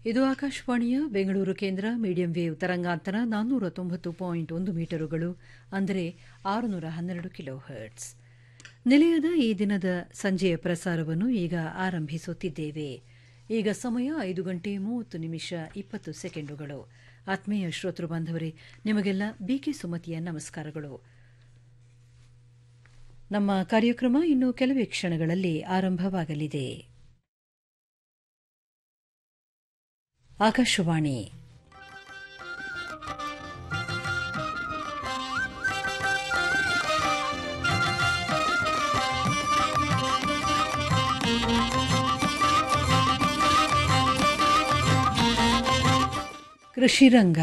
ಇದು ಆಕಾಶವಾಣಿಯ ಬೆಂಗಳೂರು ಕೇಂದ್ರ ಮೀಡಿಯಂ ವೇವ್ ತರಂಗಾಂತರ ನಾನ್ನೂರ ತೊಂಬತ್ತು ಪಾಯಿಂಟ್ ಒಂದು ಮೀಟರುಗಳು ಅಂದರೆ ಆರುನೂರ ಹನ್ನೆರಡು ಕಿಲೋ ಹರ್ಟ್ಸ್ ನಿಲಯದ ಈ ದಿನದ ಸಂಜೆಯ ಪ್ರಸಾರವನ್ನು ಈಗ ಆರಂಭಿಸುತ್ತಿದ್ದೇವೆ ಈಗ ಸಮಯ ಐದು ಗಂಟೆ ಮೂವತ್ತು ನಿಮಿಷ ಇಪ್ಪತ್ತು ಸೆಕೆಂಡುಗಳು ಆತ್ಮೀಯ ಶ್ರೋತೃ ಬಾಂಧವರೇ ನಿಮಗೆಲ್ಲ ಬಿಕೆ ಸುಮತಿಯ ನಮಸ್ಕಾರಗಳು ನಮ್ಮ ಕಾರ್ಯಕ್ರಮ ಇನ್ನು ಕೆಲವೇ ಕ್ಷಣಗಳಲ್ಲಿ ಆರಂಭವಾಗಲಿದೆ ಆಕಾಶವಾಣಿ ಕೃಷಿರಂಗ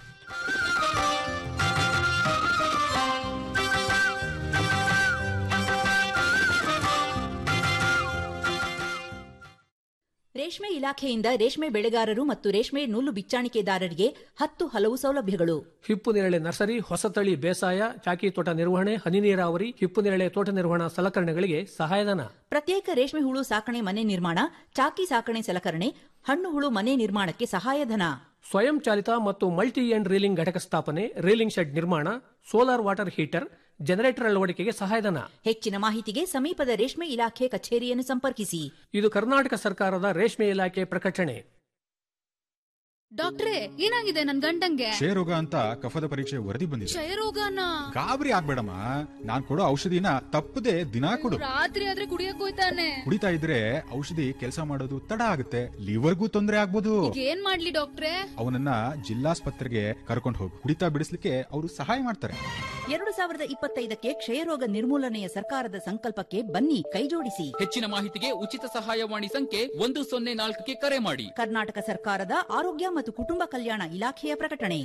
ರೇಷ್ಮೆ ಇಲಾಖೆಯಿಂದ ರೇಷ್ಮೆ ಬೆಳೆಗಾರರು ಮತ್ತು ರೇಷ್ಮೆ ನೂಲು ಬಿಚ್ಚಾಣಿಕೆದಾರರಿಗೆ ಹತ್ತು ಹಲವು ಸೌಲಭ್ಯಗಳು ಹಿಪ್ಪು ನೇರಳೆ ನರ್ಸರಿ ಹೊಸತಳಿ ಬೇಸಾಯ ಚಾಕಿ ತೋಟ ನಿರ್ವಹಣೆ ಹನಿ ನೀರಾವರಿ ಹಿಪ್ಪು ನೇರಳೆ ತೋಟ ನಿರ್ವಹಣಾ ಸಲಕರಣೆಗಳಿಗೆ ಸಹಾಯಧನ ಪ್ರತ್ಯೇಕ ರೇಷ್ಮೆ ಹುಳು ಸಾಕಣೆ ಮನೆ ನಿರ್ಮಾಣ ಚಾಕಿ ಸಾಕಣೆ ಸಲಕರಣೆ ಹಣ್ಣು ಹುಳು ಮನೆ ನಿರ್ಮಾಣಕ್ಕೆ ಸಹಾಯಧನ ಸ್ವಯಂ ಚಾಲಿತ ಮತ್ತು ಮಲ್ಟಿ ಎಂಡ್ ರೀಲಿಂಗ್ ಘಟಕ ಸ್ಥಾಪನೆ ರೀಲಿಂಗ್ ಶೆಡ್ ನಿರ್ಮಾಣ ಸೋಲಾರ್ ವಾಟರ್ ಹೀಟರ್ ಜನರೇಟರ್ ಅಳವಡಿಕೆಗೆ ಸಹಾಯಧನ ಹೆಚ್ಚಿನ ಮಾಹಿತಿಗೆ ಸಮೀಪದ ರೇಷ್ಮೆ ಇಲಾಖೆ ಕಚೇರಿಯನ್ನು ಸಂಪರ್ಕಿಸಿ ಇದು ಕರ್ನಾಟಕ ಸರ್ಕಾರದ ರೇಷ್ಮೆ ಇಲಾಖೆ ಪ್ರಕಟಣೆ ಡಾಕ್ಟ್ರೇ ಏನಾಗಿದೆ ನನ್ ಗಂಡಂಗೆ ಕ್ಷಯರೋಗ ಅಂತ ಕಫದ ಪರೀಕ್ಷೆ ವರದಿ ಬಂದಿದೆ ಕ್ಷಯರೋಗನ ಗಾಬರಿ ಆಗ್ಬೇಡಮ್ಮ ನಾನ್ ಕೊಡೋ ಔಷಧಿನ ತಪ್ಪದೆ ದಿನಾ ಕೊಡು ರಾತ್ರಿ ಆದ್ರೆ ಕುಡಿಯಕ್ ಹೋಯ್ತಾನೆ ಕುಡಿತಾ ಇದ್ರೆ ಔಷಧಿ ಕೆಲಸ ಮಾಡೋದು ತಡ ಆಗುತ್ತೆ ಲಿವರ್ಗೂ ತೊಂದರೆ ಆಗ್ಬೋದು ಈಗ ಏನ್ ಮಾಡ್ಲಿ ಡಾಕ್ಟ್ರೇ ಅವನನ್ನ ಜಿಲ್ಲಾಸ್ಪತ್ರೆಗೆ ಕರ್ಕೊಂಡು ಹೋಗು ಕುಡಿತಾ ಬಿಡಿಸ್ಲಿಕ್ಕೆ ಅವರು ಸಹಾಯ ಮಾಡ್ತಾರೆ ಎರಡು ಸಾವಿರದ ಇಪ್ಪತ್ತೈದಕ್ಕೆ ಕ್ಷಯರೋಗ ನಿರ್ಮೂಲನೆಯ ಸರ್ಕಾರದ ಸಂಕಲ್ಪಕ್ಕೆ ಬನ್ನಿ ಕೈಜೋಡಿಸಿ ಹೆಚ್ಚಿನ ಮಾಹಿತಿಗೆ ಉಚಿತ ಸಹಾಯವಾಣಿ ಸಂಖ್ಯೆ ಒಂದು ಸೊನ್ನೆ ನಾಲ್ಕಕ್ಕೆ ಕರೆ ಮಾಡಿ ಕರ್ನಾಟಕ ಸರ್ಕಾರದ ಆರೋಗ್ಯ ಮತ್ತು ಕುಟುಂಬ ಕಲ್ಯಾಣ ಇಲಾಖೆಯ ಪ್ರಕಟಣೆ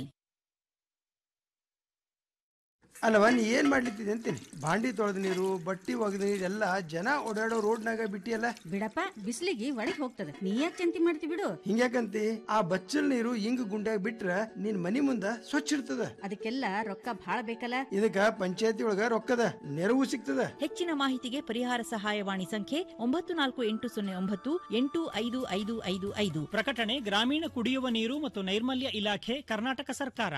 ಅಲ್ಲವ ನೀ ಏನ್ ಮಾಡ್ಲಿತ್ತಿದೆ ಅಂತೀನಿ ಬಾಂಡಿ ತೊಳೆದ ನೀರು ಬಟ್ಟಿ ಒಗೆದ ನೀರು ಎಲ್ಲ ಜನ ಓಡಾಡೋ ರೋಡ್ನಾಗ ಬಿಟ್ಟಿಯಲ್ಲ ಬಿಡಪ್ಪ ಬಿಸಿಲಿಗೆ ಒಳಗ್ ಹೋಗ್ತದೆ ನೀ ಯಾಕೆ ಚಿಂತೆ ಮಾಡ್ತಿ ಬಿಡು ಹಿಂಗ್ಯಾಕಂತಿ ಆ ಬಚ್ಚಲ್ ನೀರು ಹಿಂಗ್ ಗುಂಡ್ಯಾಗ ಬಿಟ್ರ ನಿನ್ ಮನಿ ಮುಂದ ಸ್ವಚ್ಛ ಇರ್ತದ ಅದಕ್ಕೆಲ್ಲ ರೊಕ್ಕ ಭಾಳ ಬೇಕಲ್ಲ ಇದಕ್ಕ ಪಂಚಾಯತಿ ಒಳಗ ರೊಕ್ಕದ ನೆರವು ಸಿಗ್ತದ ಹೆಚ್ಚಿನ ಮಾಹಿತಿಗೆ ಪರಿಹಾರ ಸಹಾಯವಾಣಿ ಸಂಖ್ಯೆ ಒಂಬತ್ತು ನಾಲ್ಕು ಎಂಟು ಸೊನ್ನೆ ಒಂಬತ್ತು ಎಂಟು ಐದು ಐದು ಐದು ಐದು ಪ್ರಕಟಣೆ ಗ್ರಾಮೀಣ ಕುಡಿಯುವ ನೀರು ಮತ್ತು ನೈರ್ಮಲ್ಯ ಇಲಾಖೆ ಕರ್ನಾಟಕ ಸರ್ಕಾರ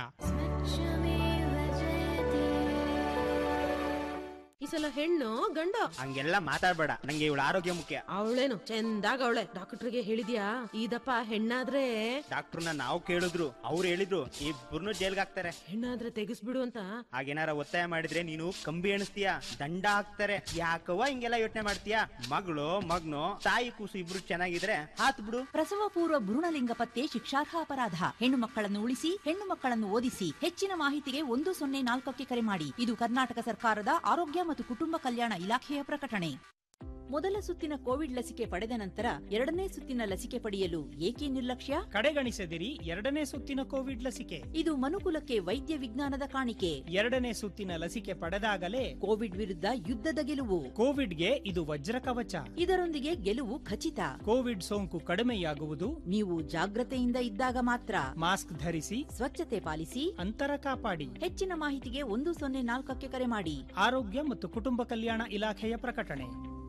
ಈ ಸಲ ಹೆಣ್ಣು ಗಂಡು ಹಂಗೆಲ್ಲ ಮಾತಾಡ್ಬೇಡ ನಂಗೆ ಇವಳ ಆರೋಗ್ಯ ಮುಖ್ಯ ಅವಳೇನು ಚಂದಾಗ ಅವಳೆ ಡಾಕ್ಟರ್ಗೆ ಹೇಳಿದ್ಯಾ ಇದಪ್ಪ ಹೆಣ್ಣಾದ್ರೆ ಡಾಕ್ಟರ್ನ ನಾವು ಕೇಳಿದ್ರು ಅವ್ರು ಹೇಳಿದ್ರು ಇಬ್ಬರನ್ನು ಜೈಲ್ಗೆ ಹಾಕ್ತಾರೆ ಹೆಣ್ಣಾದ್ರೆ ತೆಗಿಸ್ಬಿಡು ಅಂತ ಹಾಗೇನಾರ ಒತ್ತಾಯ ಮಾಡಿದ್ರೆ ನೀನು ಕಂಬಿ ಎಣಿಸ್ತೀಯ ದಂಡ ಹಾಕ್ತಾರೆ ಯಾಕವ್ವ ಹಿಂಗೆಲ್ಲ ಯೋಚನೆ ಮಾಡ್ತೀಯ ಮಗಳು ಮಗ್ನು ತಾಯಿ ಕೂಸು ಇಬ್ರು ಚೆನ್ನಾಗಿದ್ರೆ ಹಾತ್ ಬಿಡು ಪ್ರಸವ ಪೂರ್ವ ಭ್ರೂಣಲಿಂಗ ಪತ್ತೆ ಶಿಕ್ಷಾರ್ಹ ಅಪರಾಧ ಹೆಣ್ಣು ಮಕ್ಕಳನ್ನು ಉಳಿಸಿ ಹೆಣ್ಣು ಮಕ್ಕಳನ್ನು ಓದಿಸಿ ಹೆಚ್ಚಿನ ಮಾಹಿತಿಗೆ ಒಂದು ಸೊನ್ನೆ ನಾಲ್ಕಕ್ಕೆ ಕರೆ ಮಾಡಿ ಇದು ಕರ್ನಾಟಕ ಸರ್ಕಾರದ ಆರೋಗ್ಯ ಮತ್ತು ಕುಟುಂಬ ಕಲ್ಯಾಣ ಇಲಾಖೆಯ ಪ್ರಕಟಣೆ ಮೊದಲ ಸುತ್ತಿನ ಕೋವಿಡ್ ಲಸಿಕೆ ಪಡೆದ ನಂತರ ಎರಡನೇ ಸುತ್ತಿನ ಲಸಿಕೆ ಪಡೆಯಲು ಏಕೆ ನಿರ್ಲಕ್ಷ್ಯ ಕಡೆಗಣಿಸದಿರಿ ಎರಡನೇ ಸುತ್ತಿನ ಕೋವಿಡ್ ಲಸಿಕೆ ಇದು ಮನುಕುಲಕ್ಕೆ ವೈದ್ಯ ವಿಜ್ಞಾನದ ಕಾಣಿಕೆ ಎರಡನೇ ಸುತ್ತಿನ ಲಸಿಕೆ ಪಡೆದಾಗಲೇ ಕೋವಿಡ್ ವಿರುದ್ಧ ಯುದ್ಧದ ಗೆಲುವು ಕೋವಿಡ್ಗೆ ಇದು ವಜ್ರ ಕವಚ ಇದರೊಂದಿಗೆ ಗೆಲುವು ಖಚಿತ ಕೋವಿಡ್ ಸೋಂಕು ಕಡಿಮೆಯಾಗುವುದು ನೀವು ಜಾಗ್ರತೆಯಿಂದ ಇದ್ದಾಗ ಮಾತ್ರ ಮಾಸ್ಕ್ ಧರಿಸಿ ಸ್ವಚ್ಛತೆ ಪಾಲಿಸಿ ಅಂತರ ಕಾಪಾಡಿ ಹೆಚ್ಚಿನ ಮಾಹಿತಿಗೆ ಒಂದು ಸೊನ್ನೆ ನಾಲ್ಕಕ್ಕೆ ಕರೆ ಮಾಡಿ ಆರೋಗ್ಯ ಮತ್ತು ಕುಟುಂಬ ಕಲ್ಯಾಣ ಇಲಾಖೆಯ ಪ್ರಕಟಣೆ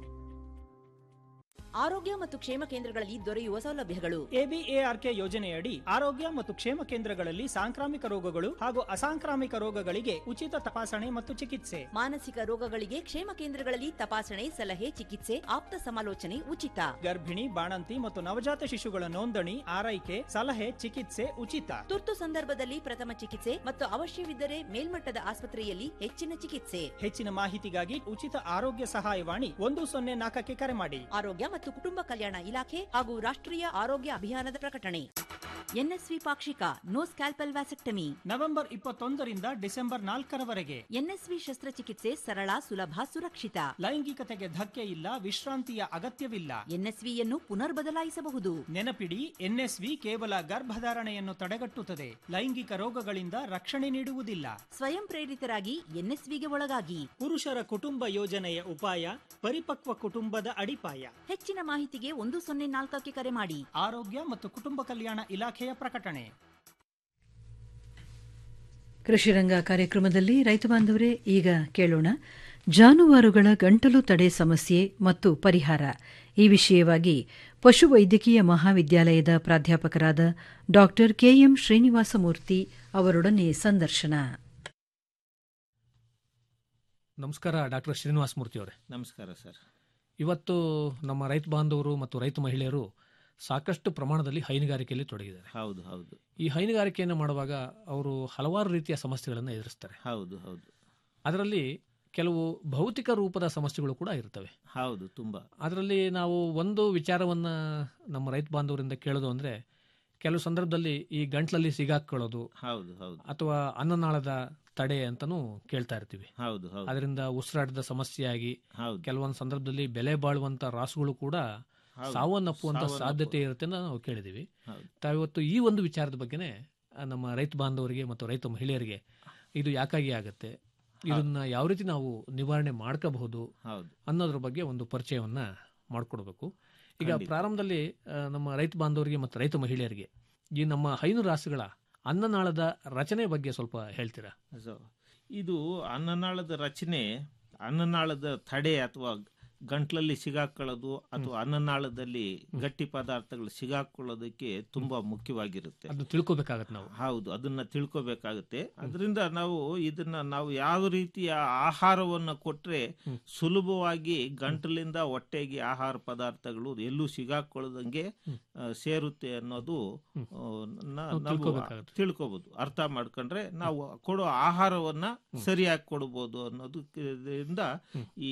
ಆರೋಗ್ಯ ಮತ್ತು ಕ್ಷೇಮ ಕೇಂದ್ರಗಳಲ್ಲಿ ದೊರೆಯುವ ಸೌಲಭ್ಯಗಳು ಎಬಿಎಆರ್ಕೆ ಯೋಜನೆಯಡಿ ಆರೋಗ್ಯ ಮತ್ತು ಕ್ಷೇಮ ಕೇಂದ್ರಗಳಲ್ಲಿ ಸಾಂಕ್ರಾಮಿಕ ರೋಗಗಳು ಹಾಗೂ ಅಸಾಂಕ್ರಾಮಿಕ ರೋಗಗಳಿಗೆ ಉಚಿತ ತಪಾಸಣೆ ಮತ್ತು ಚಿಕಿತ್ಸೆ ಮಾನಸಿಕ ರೋಗಗಳಿಗೆ ಕ್ಷೇಮ ಕೇಂದ್ರಗಳಲ್ಲಿ ತಪಾಸಣೆ ಸಲಹೆ ಚಿಕಿತ್ಸೆ ಆಪ್ತ ಸಮಾಲೋಚನೆ ಉಚಿತ ಗರ್ಭಿಣಿ ಬಾಣಂತಿ ಮತ್ತು ನವಜಾತ ಶಿಶುಗಳ ನೋಂದಣಿ ಆರೈಕೆ ಸಲಹೆ ಚಿಕಿತ್ಸೆ ಉಚಿತ ತುರ್ತು ಸಂದರ್ಭದಲ್ಲಿ ಪ್ರಥಮ ಚಿಕಿತ್ಸೆ ಮತ್ತು ಅವಶ್ಯವಿದ್ದರೆ ಮೇಲ್ಮಟ್ಟದ ಆಸ್ಪತ್ರೆಯಲ್ಲಿ ಹೆಚ್ಚಿನ ಚಿಕಿತ್ಸೆ ಹೆಚ್ಚಿನ ಮಾಹಿತಿಗಾಗಿ ಉಚಿತ ಆರೋಗ್ಯ ಸಹಾಯವಾಣಿ ಒಂದು ಸೊನ್ನೆ ನಾಲ್ಕಕ್ಕೆ ಕರೆ ಮಾಡಿ ಆರೋಗ್ಯ ಮತ್ತು ಕುಟುಂಬ ಕಲ್ಯಾಣ ಇಲಾಖೆ ಹಾಗೂ ರಾಷ್ಟ್ರೀಯ ಆರೋಗ್ಯ ಅಭಿಯಾನದ ಪ್ರಕಟಣೆ ಎನ್ಎಸ್ವಿ ಪಾಕ್ಷಿಕ ನೋ ಸ್ಕ್ಯಾಲ್ಪಲ್ ವ್ಯಾಸೆಕ್ಟಮಿ ನವೆಂಬರ್ ಇಪ್ಪತ್ತೊಂದರಿಂದ ಡಿಸೆಂಬರ್ ನಾಲ್ಕರವರೆಗೆ ಎನ್ಎಸ್ವಿ ಶಸ್ತ್ರಚಿಕಿತ್ಸೆ ಸರಳ ಸುಲಭ ಸುರಕ್ಷಿತ ಲೈಂಗಿಕತೆಗೆ ಧಕ್ಕೆ ಇಲ್ಲ ವಿಶ್ರಾಂತಿಯ ಅಗತ್ಯವಿಲ್ಲ ಎನ್ಎಸ್ವಿಯನ್ನು ಪುನರ್ ಬದಲಾಯಿಸಬಹುದು ನೆನಪಿಡಿ ಎನ್ಎಸ್ವಿ ಕೇವಲ ಗರ್ಭಧಾರಣೆಯನ್ನು ತಡೆಗಟ್ಟುತ್ತದೆ ಲೈಂಗಿಕ ರೋಗಗಳಿಂದ ರಕ್ಷಣೆ ನೀಡುವುದಿಲ್ಲ ಸ್ವಯಂ ಪ್ರೇರಿತರಾಗಿ ಎನ್ಎಸ್ವಿಗೆ ಒಳಗಾಗಿ ಪುರುಷರ ಕುಟುಂಬ ಯೋಜನೆಯ ಉಪಾಯ ಪರಿಪಕ್ವ ಕುಟುಂಬದ ಅಡಿಪಾಯ ಹೆಚ್ಚಿನ ಮಾಹಿತಿಗೆ ಒಂದು ಸೊನ್ನೆ ನಾಲ್ಕಕ್ಕೆ ಕರೆ ಮಾಡಿ ಆರೋಗ್ಯ ಮತ್ತು ಕುಟುಂಬ ಕಲ್ಯಾಣ ಇಲಾಖೆಯ ಪ್ರಕಟಣೆ ಕೃಷಿರಂಗ ಕಾರ್ಯಕ್ರಮದಲ್ಲಿ ರೈತ ಬಾಂಧವರೇ ಈಗ ಕೇಳೋಣ ಜಾನುವಾರುಗಳ ಗಂಟಲು ತಡೆ ಸಮಸ್ಯೆ ಮತ್ತು ಪರಿಹಾರ ಈ ವಿಷಯವಾಗಿ ಪಶುವೈದ್ಯಕೀಯ ಮಹಾವಿದ್ಯಾಲಯದ ಪ್ರಾಧ್ಯಾಪಕರಾದ ಡಾ ಕೆಎಂ ಶ್ರೀನಿವಾಸಮೂರ್ತಿ ಅವರೊಡನೆ ಸಂದರ್ಶನ ನಮಸ್ಕಾರ ಡಾಕ್ಟರ್ ಶ್ರೀನಿವಾಸ ಮೂರ್ತಿ ಅವರೇ ನಮಸ್ಕಾರ ಸರ್ ಇವತ್ತು ನಮ್ಮ ರೈತ ಬಾಂಧವರು ಮತ್ತು ರೈತ ಮಹಿಳೆಯರು ಸಾಕಷ್ಟು ಪ್ರಮಾಣದಲ್ಲಿ ಹೈನುಗಾರಿಕೆಯಲ್ಲಿ ತೊಡಗಿದ್ದಾರೆ ಹೌದು ಹೌದು ಈ ಹೈನುಗಾರಿಕೆಯನ್ನು ಮಾಡುವಾಗ ಅವರು ಹಲವಾರು ರೀತಿಯ ಸಮಸ್ಯೆಗಳನ್ನು ಎದುರಿಸ್ತಾರೆ ಹೌದು ಹೌದು ಅದರಲ್ಲಿ ಕೆಲವು ಭೌತಿಕ ರೂಪದ ಸಮಸ್ಯೆಗಳು ಕೂಡ ಇರ್ತವೆ ಹೌದು ತುಂಬಾ ಅದರಲ್ಲಿ ನಾವು ಒಂದು ವಿಚಾರವನ್ನ ನಮ್ಮ ರೈತ ಬಾಂಧವರಿಂದ ಕೇಳೋದು ಅಂದ್ರೆ ಕೆಲವು ಸಂದರ್ಭದಲ್ಲಿ ಈ ಗಂಟ್ಲಲ್ಲಿ ಸಿಗಾಕೊಳ್ಳೋದು ಹೌದು ಹೌದು ಅಥವಾ ಅನ್ನನಾಳದ ತಡೆ ಅಂತಾನೂ ಕೇಳ್ತಾ ಇರ್ತೀವಿ ಹೌದು ಹೌದು ಅದರಿಂದ ಉಸಿರಾಟದ ಸಮಸ್ಯೆಯಾಗಿ ಹೌದು. ಕೆಲವೊಂದು ಸಂದರ್ಭದಲ್ಲಿ ಬೆಲೆ ಬಾಳುವಂತ ರಾಸುಗಳು ಕೂಡ ಹೌದು. ಸಾವನ್ನಪ್ಪುವಂತ ಸಾವನ್ನಪ್ಪು. ಸಾಧ್ಯತೆ ಇರುತ್ತೆ ಅಂತ ನಾವು ಕೇಳಿದೀವಿ ಹೌದು. ತಾವಿವತ್ತು ಈ ಒಂದು ವಿಚಾರದ ಬಗ್ಗೆನೇ ಆ, ನಮ್ಮ ರೈತ ಬಾಂಧವರಿಗೆ ಮತ್ತು ರೈತ ಮಹಿಳೆಯರಿಗೆ ಇದು ಯಾಕಾಗಿ ಆಗುತ್ತೆ ಇದನ್ನ ಯಾವ ರೀತಿ ನಾವು ನಿವಾರಣೆ ಮಾಡ್ಕೋಬಹುದು ಹೌದು ಅನ್ನೋದ್ರ ಬಗ್ಗೆ ಒಂದು ಪರಿಚಯವನ್ನ ಮಾಡಿಕೊಡ್ಬೇಕು ಈಗ ಖಂಡಿತ. ಪ್ರಾರಂಭದಲ್ಲಿ ಆ, ನಮ್ಮ ರೈತ ಬಾಂಧವರಿಗೆ ಮತ್ತು ರೈತ ಮಹಿಳೆಯರಿಗೆ ಈ ನಮ್ಮ ಹೈನು ರಾಸುಗಳ ಅನ್ನನಾಳದ ರಚನೆ ಬಗ್ಗೆ ಸ್ವಲ್ಪ ಹೇಳ್ತೀರಾ ಸೊ, ಇದು ಅನ್ನನಾಳದ ರಚನೆ ಅನ್ನನಾಳದ ತಡೆ ಅಥವಾ ಗಂಟ್ಲಲ್ಲಿ ಸಿಗಾಕೊಳ್ಳೋದು ಅಥವಾ ಅನ್ನನಾಳದಲ್ಲಿ ಗಟ್ಟಿ ಪದಾರ್ಥಗಳು ಸಿಗಾಕೊಳ್ಳೋದಕ್ಕೆ ತುಂಬಾ ಮುಖ್ಯವಾಗಿರುತ್ತೆ ಅದನ್ನ ತಿಳ್ಕೊಬೇಕಾಗತ್ತೆ ನಾವು ಹೌದು ಅದನ್ನ ತಿಳ್ಕೊಬೇಕಾಗುತ್ತೆ ಅದರಿಂದ ನಾವು ಇದನ್ನ ನಾವು ಯಾವ ರೀತಿಯ ಆಹಾರವನ್ನ ಕೊಟ್ರೆ ಸುಲಭವಾಗಿ ಗಂಟಲಿಂದ ಹೊಟ್ಟೆಗೆ ಆಹಾರ ಪದಾರ್ಥಗಳು ಎಲ್ಲೂ ಸಿಗಾಕೊಳ್ಳದಂಗೆ ಆ, ಸೇರುತ್ತೆ ಅನ್ನೋದು ಆ, ನ- ನಾವು ನಾವು ತಿಳ್ಕೊಬೇಕಾಗುತ್ತೆ. ತಿಳ್ಕೊಬಹುದು ಅರ್ಥ ಮಾಡ್ಕೊಂಡ್ರೆ ನಾವು ಕೊಡೋ ಆಹಾರವನ್ನ ಸರಿಯಾಗಿ ಕೊಡಬಹುದು ಅನ್ನೋದಕ್ಕಿಂದ ಈ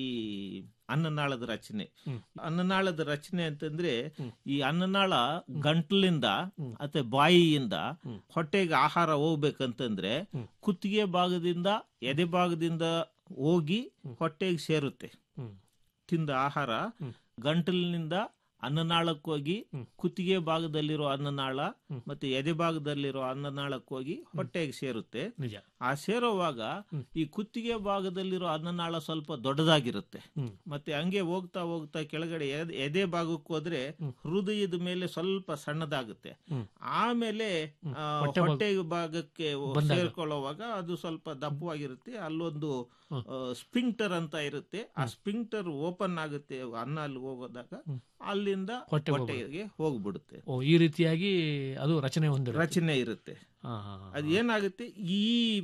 ಅನ್ನನಾಳದ ರಚನೆ ಅನ್ನನಾಳದ ರಚನೆ ಅಂತಂದ್ರೆ ಈ ಅನ್ನನಾಳ ಗಂಟ್ಲಿಂದ ಅಥವಾ ಬಾಯಿಯಿಂದ ಹೊಟ್ಟೆಗೆ ಆಹಾರ ಹೋಗ್ಬೇಕಂತಂದ್ರೆ ಕುತ್ತಿಗೆ ಭಾಗದಿಂದ ಎದೆ ಭಾಗದಿಂದ ಹೋಗಿ ಹೊಟ್ಟೆಗೆ ಸೇರುತ್ತೆ ತಿಂದ ಆಹಾರ ಗಂಟಲಿನಿಂದ ಅನ್ನನಾಳಕ್ಕೆ ಹೋಗಿ ಕುತ್ತಿಗೆ ಭಾಗದಲ್ಲಿರೋ ಅನ್ನನಾಳ ಮತ್ತೆ ಎದೆ ಭಾಗದಲ್ಲಿರೋ ಅನ್ನನಾಳಕ್ಕೆ ಹೋಗಿ ಹೊಟ್ಟೆಗೆ ಸೇರುತ್ತೆ ನಿಜ ಆ ಸೇರೋವಾಗ ಈ ಕುತ್ತಿಗೆ ಭಾಗದಲ್ಲಿರೋ ಅನ್ನನಾಳ ಸ್ವಲ್ಪ ದೊಡ್ಡದಾಗಿರುತ್ತೆ ಮತ್ತೆ ಹಂಗೆ ಹೋಗ್ತಾ ಹೋಗ್ತಾ ಕೆಳಗಡೆ ಎದೆ- ಎದೆ ಭಾಗಕ್ಕೆ ಹೋದ್ರೆ ಹೃದಯದ ಮೇಲೆ ಸ್ವಲ್ಪ ಸಣ್ಣದಾಗುತ್ತೆ ಆಮೇಲೆ ಆ, ಹೊಟ್ಟೆ ಭಾಗ- ಹೊಟ್ಟೆ ಭಾಗಕ್ಕೆ ಬಂದಾಗ. ಸೇರ್ಕೊಳ್ಳುವಾಗ ಅದು ಸ್ವಲ್ಪ ದಪ್ಪವಾಗಿರುತ್ತೆ ಅಲ್ಲೊಂದು ಸ್ಪಿಂಕ್ಟರ್ ಅಂತ ಇರುತ್ತೆ ಆ ಸ್ಪಿಂಕ್ಟರ್ ಓಪನ್ ಆಗುತ್ತೆ ಅನ್ನ ಅಲ್ಲಿ ಹೋಗೋದಾಗ ಅಲ್ಲಿಂದ ಹೊಟ್ಟೆಗೆ ಹೊಟ್ಟೆಗೆ ಹೋಗ್ಬಿಡುತ್ತೆ ಓ ಈ ರೀತಿಯಾಗಿ ಅದು ರಚನೆ ಹೊಂದಿರುತ್ತೆ ರಚನೆ ಇರುತ್ತೆ ಹಾ, ಹಾ, ಹಾ. ಅದು ಏನಾಗುತ್ತೆ ಈ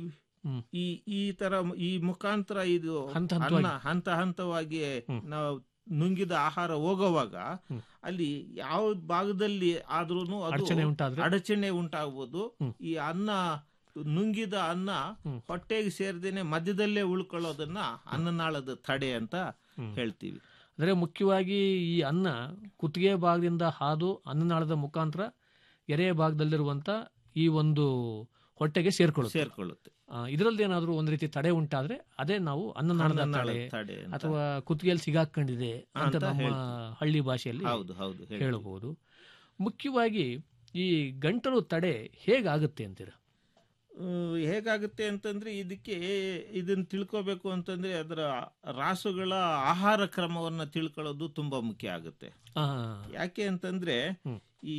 ಈ ಈ ತರ ಈ ಮುಖಾಂತರ ಇದು ಹಂತ ಅನ್ನ ಹಂತವಾಗಿ. ಹಂತ ಹಂತವಾಗಿ ನಾವು ನುಂಗಿದ ಆಹಾರ ಹೋಗುವಾಗ ಅಲ್ಲಿ ಯಾವ ಭಾಗದಲ್ಲಿ ಆದ್ರೂ ಅಡಚಣೆ ಉಂಟಾದ್ರೆ? ಅಡಚಣೆ ಉಂಟಾಗ್ಬೋದು ಈ ಅನ್ನ ನುಂಗಿದ ಅನ್ನ ಹೊಟ್ಟೆಗೆ ಸೇರ್ದೇನೆ ಮಧ್ಯದಲ್ಲೇ ಉಳ್ಕೊಳ್ಳೋದನ್ನ ಅನ್ನನಾಳದ ತಡೆ ಅಂತ ಹೇಳ್ತೀವಿ ಅಂದರೆ ಮುಖ್ಯವಾಗಿ ಈ ಅನ್ನ ಕುತ್ತಿಗೆ ಭಾಗದಿಂದ ಹಾದು ಅನ್ನನಾಳದ ಮುಖಾಂತರ ಎರೆಯ ಭಾಗದಲ್ಲಿರುವಂತ ಈ ಒಂದು ಹೊಟ್ಟೆಗೆ ಸೇರ್ಕೊಳ್ಳುತ್ತೆ ಸೇರ್ಕೊಳ್ಳುತ್ತೆ ಇದರಲ್ಲಿ ಏನಾದರೂ ಒಂದು ರೀತಿ ತಡೆ ಉಂಟಾದ್ರೆ ಅದೇ ನಾವು ಅನ್ನನಾಳದ ಅನ್ನನಾಳದ ತಡೆ ತಡೆ ಅಂತ. ಅಥವಾ ಕುತ್ತಿಗೆಯಲ್ಲಿ ಸಿಗಾಕೊಂಡಿದೆ ಅಂತ ಅಂತ ನಮ್ಮ ಹೇಳ್ತೀವಿ. ಹಳ್ಳಿ ಭಾಷೆಯಲ್ಲಿ ಹೌದು, ಹೌದು, ಹೇಳ್ತೀವಿ. ಹೇಳಬಹುದು ಮುಖ್ಯವಾಗಿ ಈ ಗಂಟಲು ತಡೆ ಹೇಗಾಗುತ್ತೆ ಅಂತೀರಾ ಆ, ಹೇಗಾಗುತ್ತೆ ಅಂತಂದ್ರೆ ಇದಕ್ಕೆ ಇದನ್ನ ತಿಳ್ಕೋಬೇಕು ಅಂತಂದ್ರೆ ಅದರ ರಾಸುಗಳ ಆಹಾರ ಕ್ರಮವನ್ನ ತಿಳ್ಕೊಳ್ಳೋದು ತುಂಬಾ ಮುಖ್ಯ ಆಗುತ್ತೆ ಆ, ಯಾಕೆ ಅಂತಂದ್ರೆ ಈ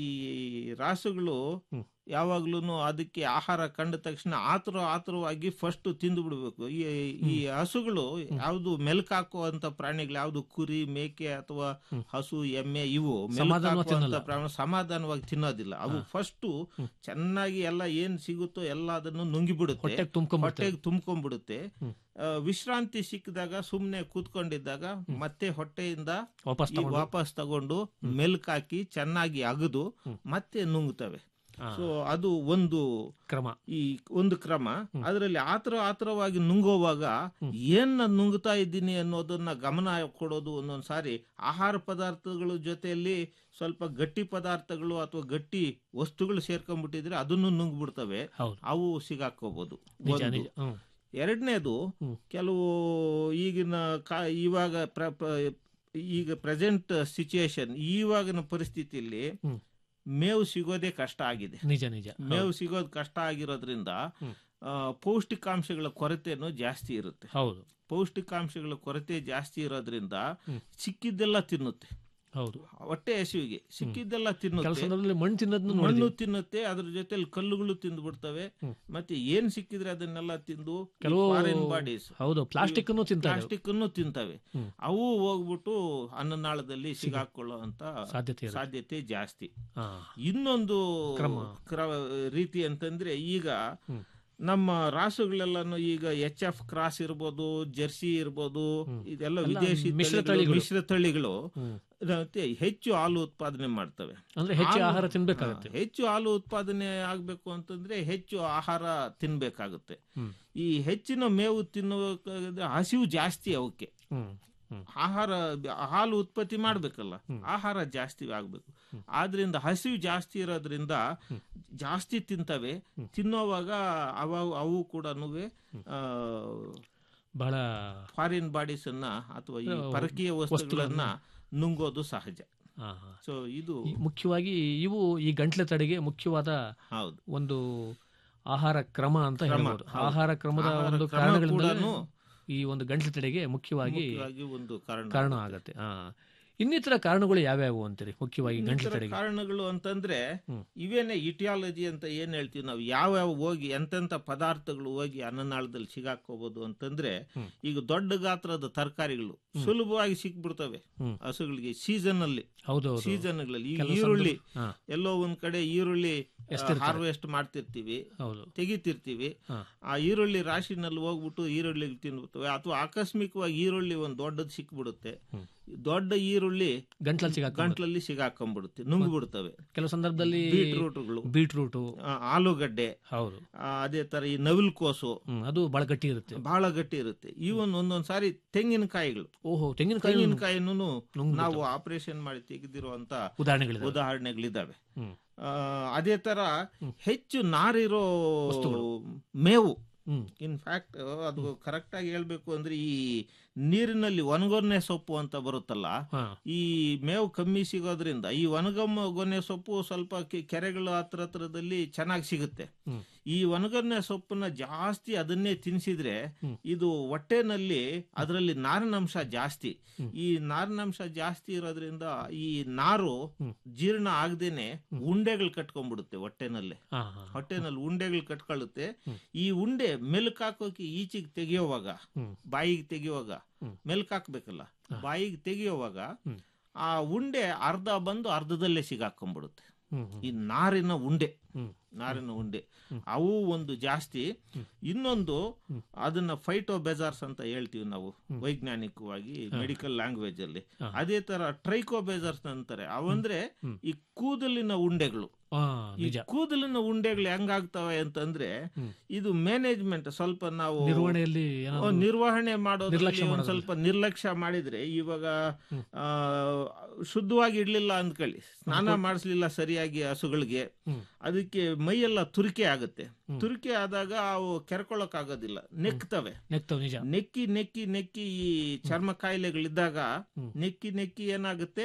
ರಾಸುಗಳು ಯಾವಾಗ್ಲೂ ಅದಕ್ಕೆ ಆಹಾರ ಕಂಡ ತಕ್ಷಣ ಆತುರ ಆತುರವಾಗಿ ಫಸ್ಟ್ ತಿಂದು ಬಿಡ್ಬೇಕು ಈ ಈ ಹಸುಗಳು ಯಾವ್ದು ಮೆಲ್ಕ್ ಹಾಕುವಂತ ಪ್ರಾಣಿಗಳು ಯಾವ್ದು ಕುರಿ ಮೇಕೆ ಅಥವಾ ಹಸು ಎಮ್ಮೆ ಇವು ಮೆಲ್ಕ್ ಸಮಾಧಾನವಾಗಿ ಹಾಕುವಂತ ತಿನ್ನಲ್ಲ. ಪ್ರಾಣಿ ಸಮಾಧಾನವಾಗಿ ತಿನ್ನೋದಿಲ್ಲ ಅವು ಫಸ್ಟ್ ಚೆನ್ನಾಗಿ ಎಲ್ಲ ಏನ್ ಸಿಗುತ್ತೋ ಎಲ್ಲ ಅದನ್ನು ನುಂಗಿಬಿಡುತ್ತೆ ಹೊಟ್ಟೆಗ್ ತುಂಬ್ಕೊಂಡ್ಬಿಡುತ್ತೆ. ಹೊಟ್ಟೆಗೆ ತುಂಬ್ಕೊಂಡ್ಬಿಡುತ್ತೆ ಆ, ವಿಶ್ರಾಂತಿ ಸಿಕ್ಕಿದಾಗ ಸುಮ್ನೆ ಕೂತ್ಕೊಂಡಿದ್ದಾಗ ಮತ್ತೆ ಹೊಟ್ಟೆಯಿಂದ ವಾಪಸ್ ಈ ತಗೊಂಡು? ವಾಪಸ್ ತಗೊಂಡು ಮೆಲ್ಕ್ ಹಾಕಿ ಚೆನ್ನಾಗಿ ಅಗದು ಮತ್ತೆ ನುಂಗ್ತವೆ ಸೊ ಅದು ಒಂದು ಕ್ರಮ ಈ ಒಂದು ಕ್ರಮ ಅದರಲ್ಲಿ ಆತರ ಆತರವಾಗಿ ನುಂಗೋವಾಗ ಏನ್ ನಾನ್ ನುಂಗ್ತಾ ಇದ್ದೀನಿ ಅನ್ನೋದನ್ನ ಗಮನ ಕೊಡೋದು ಒಂದೊಂದ್ ಸಾರಿ ಆಹಾರ ಪದಾರ್ಥಗಳ ಜೊತೆಯಲ್ಲಿ ಸ್ವಲ್ಪ ಗಟ್ಟಿ ಪದಾರ್ಥಗಳು ಅಥವಾ ಗಟ್ಟಿ ವಸ್ತುಗಳು ಸೇರ್ಕೊಂಡ್ಬಿಟ್ಟಿದ್ರೆ ಅದನ್ನು ನುಂಗ್ಬಿಡ್ತವೆ ಹೌದು. ಅವು ಸಿಗಾಕೋಬಹುದು ನಿಜ, ಒಂದು. ನಿಜ. ಹ್ಮ್. ಎರಡನೇದು ಕೆಲವು ಈಗಿನ ಕಾ ಇವಾಗ ಪ್ರ- ಪ್ರ- ಈಗ ಪ್ರೆಸೆಂಟ್ ಸಿಚುಯೇಷನ್ ಇವಾಗಿನ ಪರಿಸ್ಥಿತಿಯಲ್ಲಿ ಮೇವು ಸಿಗೋದೇ ಕಷ್ಟ ಆಗಿದೆ ನಿಜ ನಿಜ ಮೇವು ಸಿಗೋದು ಕಷ್ಟ ಆಗಿರೋದ್ರಿಂದ ಆ, ಪೌಷ್ಟಿಕಾಂಶಗಳ ಕೊರತೆನೂ ಜಾಸ್ತಿ ಇರುತ್ತೆ ಹೌದು ಪೌಷ್ಟಿಕಾಂಶಗಳ ಕೊರತೆ ಜಾಸ್ತಿ ಇರೋದ್ರಿಂದ ಸಿಕ್ಕಿದ್ದೆಲ್ಲ ತಿನ್ನುತ್ತೆ ಹೌದು ಹೊಟ್ಟೆ ಹಸಿವಿಗೆ ಸಿಕ್ಕಿದ್ದೆಲ್ಲ ಕೆಲವು ತಿನ್ನುತ್ತೆ ಸಂದರ್ಭದಲ್ಲಿ ಮಣ್ಣು ತಿನ್ನೋದನ್ನು ಮಣ್ಣು ನೋಡಿದ್ದೀವಿ. ತಿನ್ನುತ್ತೆ ಅದ್ರ ಜೊತೆಲಿ ಕಲ್ಲುಗಳು ತಿಂದು ಬಿಡ್ತವೆ ಮತ್ತೆ ಏನ್ ಸಿಕ್ಕಿದ್ರೆ ಅದನ್ನೆಲ್ಲ ತಿಂದು ಕೆಲವು ಫಾರಿನ್ ಬಾಡೀಸ್ ಹೌದು ಪ್ಲಾಸ್ಟಿಕ್ ಅನ್ನು ತಿಂತಾರೆ ಪ್ಲಾಸ್ಟಿಕ್ ಅನ್ನು ತಿಂತವೆ ಅವು ಹೋಗ್ಬಿಟ್ಟು ಅನ್ನನಾಳದಲ್ಲಿ ಸಿಗಾಕೊಳ್ಳೋ ಅಂತ ಸಾಧ್ಯತೆ ಇರುತ್ತೆ. ಸಾಧ್ಯತೆ ಜಾಸ್ತಿ ಹಾ. ಇನ್ನೊಂದು ಕ್ರಮ. ಕ್ರ- ರೀತಿ ಅಂತಂದ್ರೆ ಈಗ ನಮ್ಮ ರಾಸುಗಳೆಲ್ಲಾನು ಈಗ ಎಚ್ ಎಫ್ ಕ್ರಾಸ್ ಇರ್ಬೋದು ಜರ್ಸಿ ಇರ್ಬೋದು ಇದೆಲ್ಲ ಎಲ್ಲ ವಿದೇಶಿ ಮಿಶ್ರ ತಳಿಗಳು, ತಳಿಗಳು. ಮಿಶ್ರ ತಳಿಗಳು ಮತ್ತೆ ಹೆಚ್ಚು ಹಾಲು ಉತ್ಪಾದನೆ ಮಾಡ್ತವೆ ಅಂದ್ರೆ ಹೆಚ್ಚು ಹಾಲು- ಆಹಾರ ತಿನ್ಬೇಕಾಗತ್ತೆ. ಹಾ, ಹೆಚ್ಚು ಹಾಲು ಉತ್ಪಾದನೆ ಆಗ್ಬೇಕು ಅಂತಂದ್ರೆ ಹೆಚ್ಚು ಆಹಾರ ತಿನ್ಬೇಕಾಗುತ್ತೆ ಈ ಹೆಚ್ಚಿನ ಮೇವು ತಿನ್ನುವ ಹಸಿವು ಜಾಸ್ತಿ ಅವಕ್ಕೆ ಆಹಾರ ಹಾಲು ಉತ್ಪತ್ತಿ ಮಾಡ್ಬೇಕಲ್ಲ ಆಹಾರ ಜಾಸ್ತಿ ಆಗ್ಬೇಕು ಆದ್ರಿಂದ ಹಸಿವು ಜಾಸ್ತಿ ಇರೋದ್ರಿಂದ ಜಾಸ್ತಿ ತಿಂತವೆ ತಿನ್ನೋವಾಗ ಅವ ಅವು ಕೂಡ ಬಹಳ ಫಾರಿನ್ ಬಾಡೀಸ್ ಅನ್ನ ಅಥವಾ ಈ ಆ, ಪರಕೀಯ ವಸ್ತುಗಳನ್ನ ನುಂಗೋದು ಸಹಜ ಹಾ, ಹಾ. ಸೊ ಇದು ಈ ಮುಖ್ಯವಾಗಿ ಇವು ಈ ಗಂಟ್ಲ ತಡೆಗೆ ಮುಖ್ಯವಾದ ಹೌದು ಒಂದು ಆಹಾರ ಕ್ರಮ ಅಂತ ಕ್ರಮ, ಹೇಳ್ಬೋದು ಹೌದು. ಆಹಾರ ಕ್ರಮದ ಆಹಾರ ಒಂದು ಕ್ರಮ ಕಾರಣಗಳಿಂದ ಕೂಡನು ಈ ಒಂದು ಗಂಟ್ಲ ತಡೆಗೆ ಮುಖ್ಯವಾಗಿ ಮುಖ್ಯವಾಗಿ ಒಂದು ಕಾರಣ ಕಾರಣ ಆಗತ್ತೆ ಹಾ ಇನ್ನಿತರ ಕಾರಣಗಳು ಯಾವ್ಯಾವು ಅಂತೀರಿ ಮುಖ್ಯವಾಗಿ ಗಂಟ್ಲ ಇನ್ನಿತರ ತಡೆಗೆ ಕಾರಣಗಳು ಅಂತಂದ್ರೆ ಇವೇನೆ ಇಟಿಯಾಲಜಿ ಅಂತ ಏನ್ ಹೇಳ್ತೀವಿ ನಾವು ಯಾವ್ಯಾವ ಹೋಗಿ ಎಂತೆಂತ ಪದಾರ್ಥಗಳು ಹೋಗಿ ಅನ್ನನಾಳದಲ್ಲಿ ಸಿಗಾಕೋಬಹುದು ಅಂತಂದ್ರೆ ಈಗ ದೊಡ್ಡ ಗಾತ್ರದ ತರಕಾರಿಗಳು ಸುಲಭವಾಗಿ ಸಿಕ್ಬಿಡ್ತವೆ ಹಸುಗಳಿಗೆ ಸೀಸನ್ ಅಲ್ಲಿ ಹೌದೌದು. ಸೀಸನ್ಗಳಲ್ಲಿ ಈಗ ಕೆಲವು ಈರುಳ್ಳಿ ಸಂದರ್ಭ- ಹಾ. ಎಲ್ಲೋ ಒಂದ್ ಕಡೆ ಈರುಳ್ಳಿ ಎಸ್ತಿರ್ತಾರೆ. ಹಾರ್ವೆಸ್ಟ್ ಮಾಡ್ತಿರ್ತೀವಿ ಹೌದು. ತೆಗಿತಿರ್ತೀವಿ ಹಾ. ಆ ಈರುಳ್ಳಿ ರಾಶಿನಲ್ಲಿ ಹೋಗ್ಬಿಟ್ಟು ಈರುಳ್ಳಿ ತಿನ್ಬಿಡ್ತವೆ ಅಥವಾ ಆಕಸ್ಮಿಕವಾಗಿ ಈರುಳ್ಳಿ ಒಂದ್ ದೊಡ್ಡದು ಸಿಕ್ಬಿಡುತ್ತೆ ದೊಡ್ಡ ಈರುಳ್ಳಿ ಗಂಟ್ಲಲ್ಲಿ ಸಿಗಾಕೊಂಡ್ಬಿಡುತ್ತೆ. ಗಂಟ್ಲಲ್ಲಿ ಸಿಗಾಕೊಂಡ್ಬಿಡುತ್ತೆ ನುಂಗ್ಬಿಡ್ತವೆ ಕೆಲವು ಸಂದರ್ಭದಲ್ಲಿ ಬೀಟ್ರೂಟ್ಗಳು ಬೀಟ್ರೂಟು ಆ, ಆಲೂಗಡ್ಡೆ ಹೌದು ಆ, ಅದೇ ತರ ಈ ನವಿಲ್ ಕೋಸು ಅದು ಬಹಳ ಗಟ್ಟಿ ಇರುತ್ತೆ ಬಹಳ ಗಟ್ಟಿ ಇರುತ್ತೆ ಇವನ್ ಒಂದೊಂದ್ ಸಾರಿ ತೆಂಗಿನಕಾಯಿಗಳು ಓಹೋ ತೆಂಗಿನಕಾಯಿ ತೆಂಗಿನಕಾಯಿನೂ ನುಂಗ್ಬಿಡ್ತವೆ. ನಾವು ಆಪರೇಷನ್ ಮಾಡಿ ತೆಗೆದಿರುವಂತ ಉದಾಹರಣೆಗಳಿದಾವೆ. ಉದಾಹರಣೆಗಳಿದಾವೆ ಹ್ಮ್. ಆ, ಅದೇ ತರ ಹೆಚ್ಚು ನಾರಿರೋ ಮೇವು ಇನ್ಫ್ಯಾಕ್ಟ್ ಅದು ಕರೆಕ್ಟ್ ಆಗಿ ಹೇಳ್ಬೇಕು ಅಂದ್ರೆ ಈ ನೀರಿನಲ್ಲಿ ಒಣಗೊನ್ನೆ ಸೊಪ್ಪು ಅಂತ ಬರುತ್ತಲ್ಲ ಈ ಮೇವು ಕಮ್ಮಿ ಸಿಗೋದ್ರಿಂದ ಈ ಒಣಗಮ್ಮ ಗೊನೆ ಸೊಪ್ಪು ಸ್ವಲ್ಪ ಕೆ- ಕೆರೆಗಳ ಹತ್ರ ಹತ್ರದಲ್ಲಿ ಚೆನ್ನಾಗಿ ಸಿಗುತ್ತೆ ಈ ಒಣಗೊನ್ನೆ ಸೊಪ್ಪನ್ನ ಜಾಸ್ತಿ ಅದನ್ನೇ ತಿನ್ಸಿದ್ರೆ ಇದು ಹೊಟ್ಟೆನಲ್ಲಿ ಅದರಲ್ಲಿ ನಾರಿನಂಶ ಜಾಸ್ತಿ ಈ ನಾರಿನಂಶ ಜಾಸ್ತಿ ಇರೋದ್ರಿಂದ ಈ ನಾರು ಜೀರ್ಣ ಆಗದೇನೆ ಉಂಡೆಗಳು ಕಟ್ಕೊಂಡ್ಬಿಡುತ್ತೆ ಹೊಟ್ಟೆನಲ್ಲಿ ಹಾ, ಹಾ. ಹೊಟ್ಟೆನಲ್ಲಿ ಉಂಡೆಗಳು ಕಟ್ಕೊಳ್ಳುತ್ತೆ ಈ ಉಂಡೆ ಮೆಲ್ಕ್ ಹಾಕೋಕೆ ಈಚೆಗೆ ತೆಗೆಯುವಾಗ ಬಾಯಿಗೆ ತೆಗೆಯುವಾಗ ಮೆಲ್ಕ್ ಹಾಕ್ಬೇಕಲ್ಲ ಬಾಯಿಗೆ ತೆಗೆಯುವಾಗ ಆ ಉಂಡೆ ಅರ್ಧ ಬಂದು ಅರ್ಧದಲ್ಲೇ ಸಿಗಾಕೊಂಡ್ಬಿಡುತ್ತೆ ಈ ನಾರಿನ ಉಂಡೆ ನಾರಿನ ಉಂಡೆ ಅವು ಒಂದು ಜಾಸ್ತಿ ಇನ್ನೊಂದು ಅದನ್ನ ಫೈಟೋ ಬೆಜಾರ್ಸ್ ಅಂತ ಹೇಳ್ತೀವಿ ನಾವು ವೈಜ್ಞಾನಿಕವಾಗಿ ಮೆಡಿಕಲ್ ಲ್ಯಾಂಗ್ವೇಜ್ ಅಲ್ಲಿ ಅದೇ ತರ ಟ್ರೈಕೋ ಬೆಜಾರ್ಸ್ ಅಂತಾರೆ ಅವಂದ್ರೆ ಈ ಕೂದಲಿನ ಉಂಡೆಗಳು ಆ, ಈ ನಿಜ ಕೂದಲಿನ ಉಂಡೆಗಳು ಹೆಂಗಾಗ್ತವೆ ಅಂತಂದ್ರೆ ಇದು ಮ್ಯಾನೇಜ್ಮೆಂಟ್ ಸ್ವಲ್ಪ ನಾವು ನಿರ್ವಹಣೆಯಲ್ಲಿ ಏನಾದ್ರು ಓ, ನಿರ್ವಹಣೆ ಮಾಡೋದ್ರಲ್ಲಿ ನಿರ್ಲಕ್ಷ್ಯ ಒಂದ್ ಮಾಡೋದ್ರಲ್ಲಿ. ಸ್ವಲ್ಪ ನಿರ್ಲಕ್ಷ್ಯ ಮಾಡಿದ್ರೆ ಇವಾಗ ಆ, ಶುದ್ಧವಾಗಿ ಇಡ್ಲಿಲ್ಲ ಅಂದ್ಕೊಳ್ಳಿ ಸ್ನಾನ ಮಾಡಿಸ್ಲಿಲ್ಲ ಸರಿಯಾಗಿ ಹಸುಗಳಿಗೆ ಅದಕ್ಕೆ ಮೈಯೆಲ್ಲ ತುರಿಕೆ ಆಗುತ್ತೆ ತುರಿಕೆ ಆದಾಗ ಅವು ಕೆರ್ಕೊಳಕ್ ಆಗೋದಿಲ್ಲ ನೆಕ್ತವೆ ನೆಕ್ತವ್ ನಿಜ ನೆಕ್ಕಿ ನೆಕ್ಕಿ ನೆಕ್ಕಿ ಈ ಚರ್ಮ ಕಾಯಿಲೆಗಳಿದ್ದಾಗ ನೆಕ್ಕಿ ನೆಕ್ಕಿ ಏನಾಗುತ್ತೆ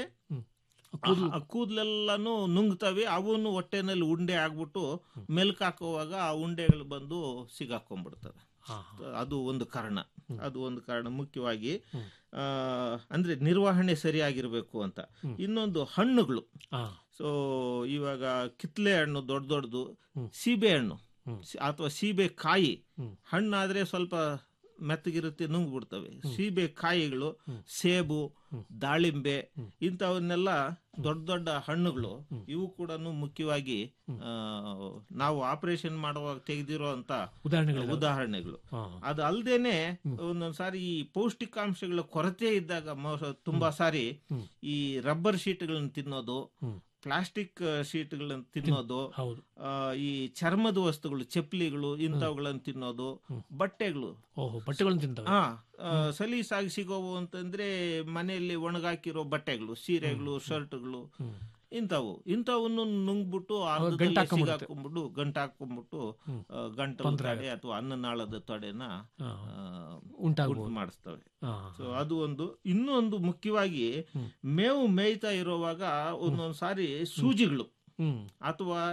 ಆ ಕೂದಲೆಲ್ಲಾನು ನುಂಗ್ತವೆ ಅವನು ಹೊಟ್ಟೆನಲ್ಲಿ ಉಂಡೆ ಆಗ್ಬಿಟ್ಟು ಮೆಲ್ಕ್ ಹಾಕುವಾಗ ಆ ಉಂಡೆಗಳು ಬಂದು ಸಿಗಾಕೊಂಡ್ಬಿಡ್ತವೆ ಅದು ಒಂದು ಕಾರಣ ಅದು ಒಂದು ಕಾರಣ ಮುಖ್ಯವಾಗಿ ಆ, ಅಂದ್ರೆ ನಿರ್ವಹಣೆ ಸರಿಯಾಗಿರ್ಬೇಕು ಅಂತ ಇನ್ನೊಂದು ಹಣ್ಣುಗಳು ಸೊ ಇವಾಗ ಕಿತ್ಲೆ ಹಣ್ಣು ದೊಡ್ಡ ದೊಡ್ಡದು ಸೀಬೆ ಹಣ್ಣು ಸಿ- ಅಥವಾ ಸೀಬೆ ಕಾಯಿ ಹಣ್ಣಾದ್ರೆ ಸ್ವಲ್ಪ ಮೆತ್ತಗಿರುತ್ತೆ ನುಂಗ್ಬಿಡ್ತವೆ ಸೀಬೆ ಕಾಯಿಗಳು ಸೇಬು ದಾಳಿಂಬೆ ಇಂಥವನ್ನೆಲ್ಲ ದೊಡ್ಡ ದೊಡ್ಡ ಹಣ್ಣುಗಳು ಇವು ಕೂಡ ಮುಖ್ಯವಾಗಿ ಆ, ನಾವು ಆಪರೇಷನ್ ಮಾಡುವಾಗ ತೆಗೆದಿರೋ ಅಂತ ಉದಾಹರಣೆಗಳಿದಾವೆ. ಉದಾಹರಣೆಗಳು ಹಾ. ಅದು ಅಲ್ದೇನೆ ಒಂದೊಂದ್ ಸಾರಿ ಈ ಪೌಷ್ಟಿಕಾಂಶಗಳ ಕೊರತೆ ಇದ್ದಾಗ ಮೋ- ತುಂಬಾ ಸಾರಿ ಈ ರಬ್ಬರ್ ಶೀಟ್ಗಳನ್ನ ತಿನ್ನೋದು ಪ್ಲಾಸ್ಟಿಕ್ ಶೀಟ್ಗಳನ್ನ ತಿನ್ನೋದು ಹೌದು ಆ, ಈ ಚರ್ಮದ ವಸ್ತುಗಳು ಚಪ್ಪಲಿಗಳು ಇಂಥವುಗಳನ್ನ ತಿನ್ನೋದು ಬಟ್ಟೆಗಳು ಓಹೋ ಬಟ್ಟೆಗಳನ್ನು ತಿಂತವೆ ಹಾ ಆ, ಸಲೀಸಾಗಿ ಸಿಗೋವು ಅಂತಂದ್ರೆ ಮನೆಯಲ್ಲಿ ಒಣಗಾಕಿರೋ ಬಟ್ಟೆಗಳು ಸೀರೆಗಳು ಶರ್ಟ್ಗಳು ಇಂಥವು ಇಂಥವನ್ನು ನುಂಗ್ಬಿಟ್ಟು ಅರ್ಧದಲ್ಲೇ ಗಂಟಾಕೊಂಡ್ಬಿಡುತ್ತೆ. ಸಿಗಾಕೊಂಡ್ಬಿಟ್ಟು ಗಂಟ ಹಾಕೊಂಡ್ಬಿಟ್ಟು ಆ, ಗಂಟಲು ತೊಂದ್ರೆ ತಡೆ ಅಥವಾ ಅನ್ನನಾಳದ ತಡೆನ ಹಾ. ಆ, ಉಂಟಾಗ್ಬೋದು. ಉಂಟು ಮಾಡಿಸ್ತವೆ ಹಾ. ಸೊ ಅದು ಒಂದು ಇನ್ನೊಂದು ಮುಖ್ಯವಾಗಿ ಮೇವು ಮೇಯ್ತಾ ಇರುವಾಗ ಒಂದೊಂದ್ ಸಾರಿ ಸೂಜಿಗಳು ಅಥವಾ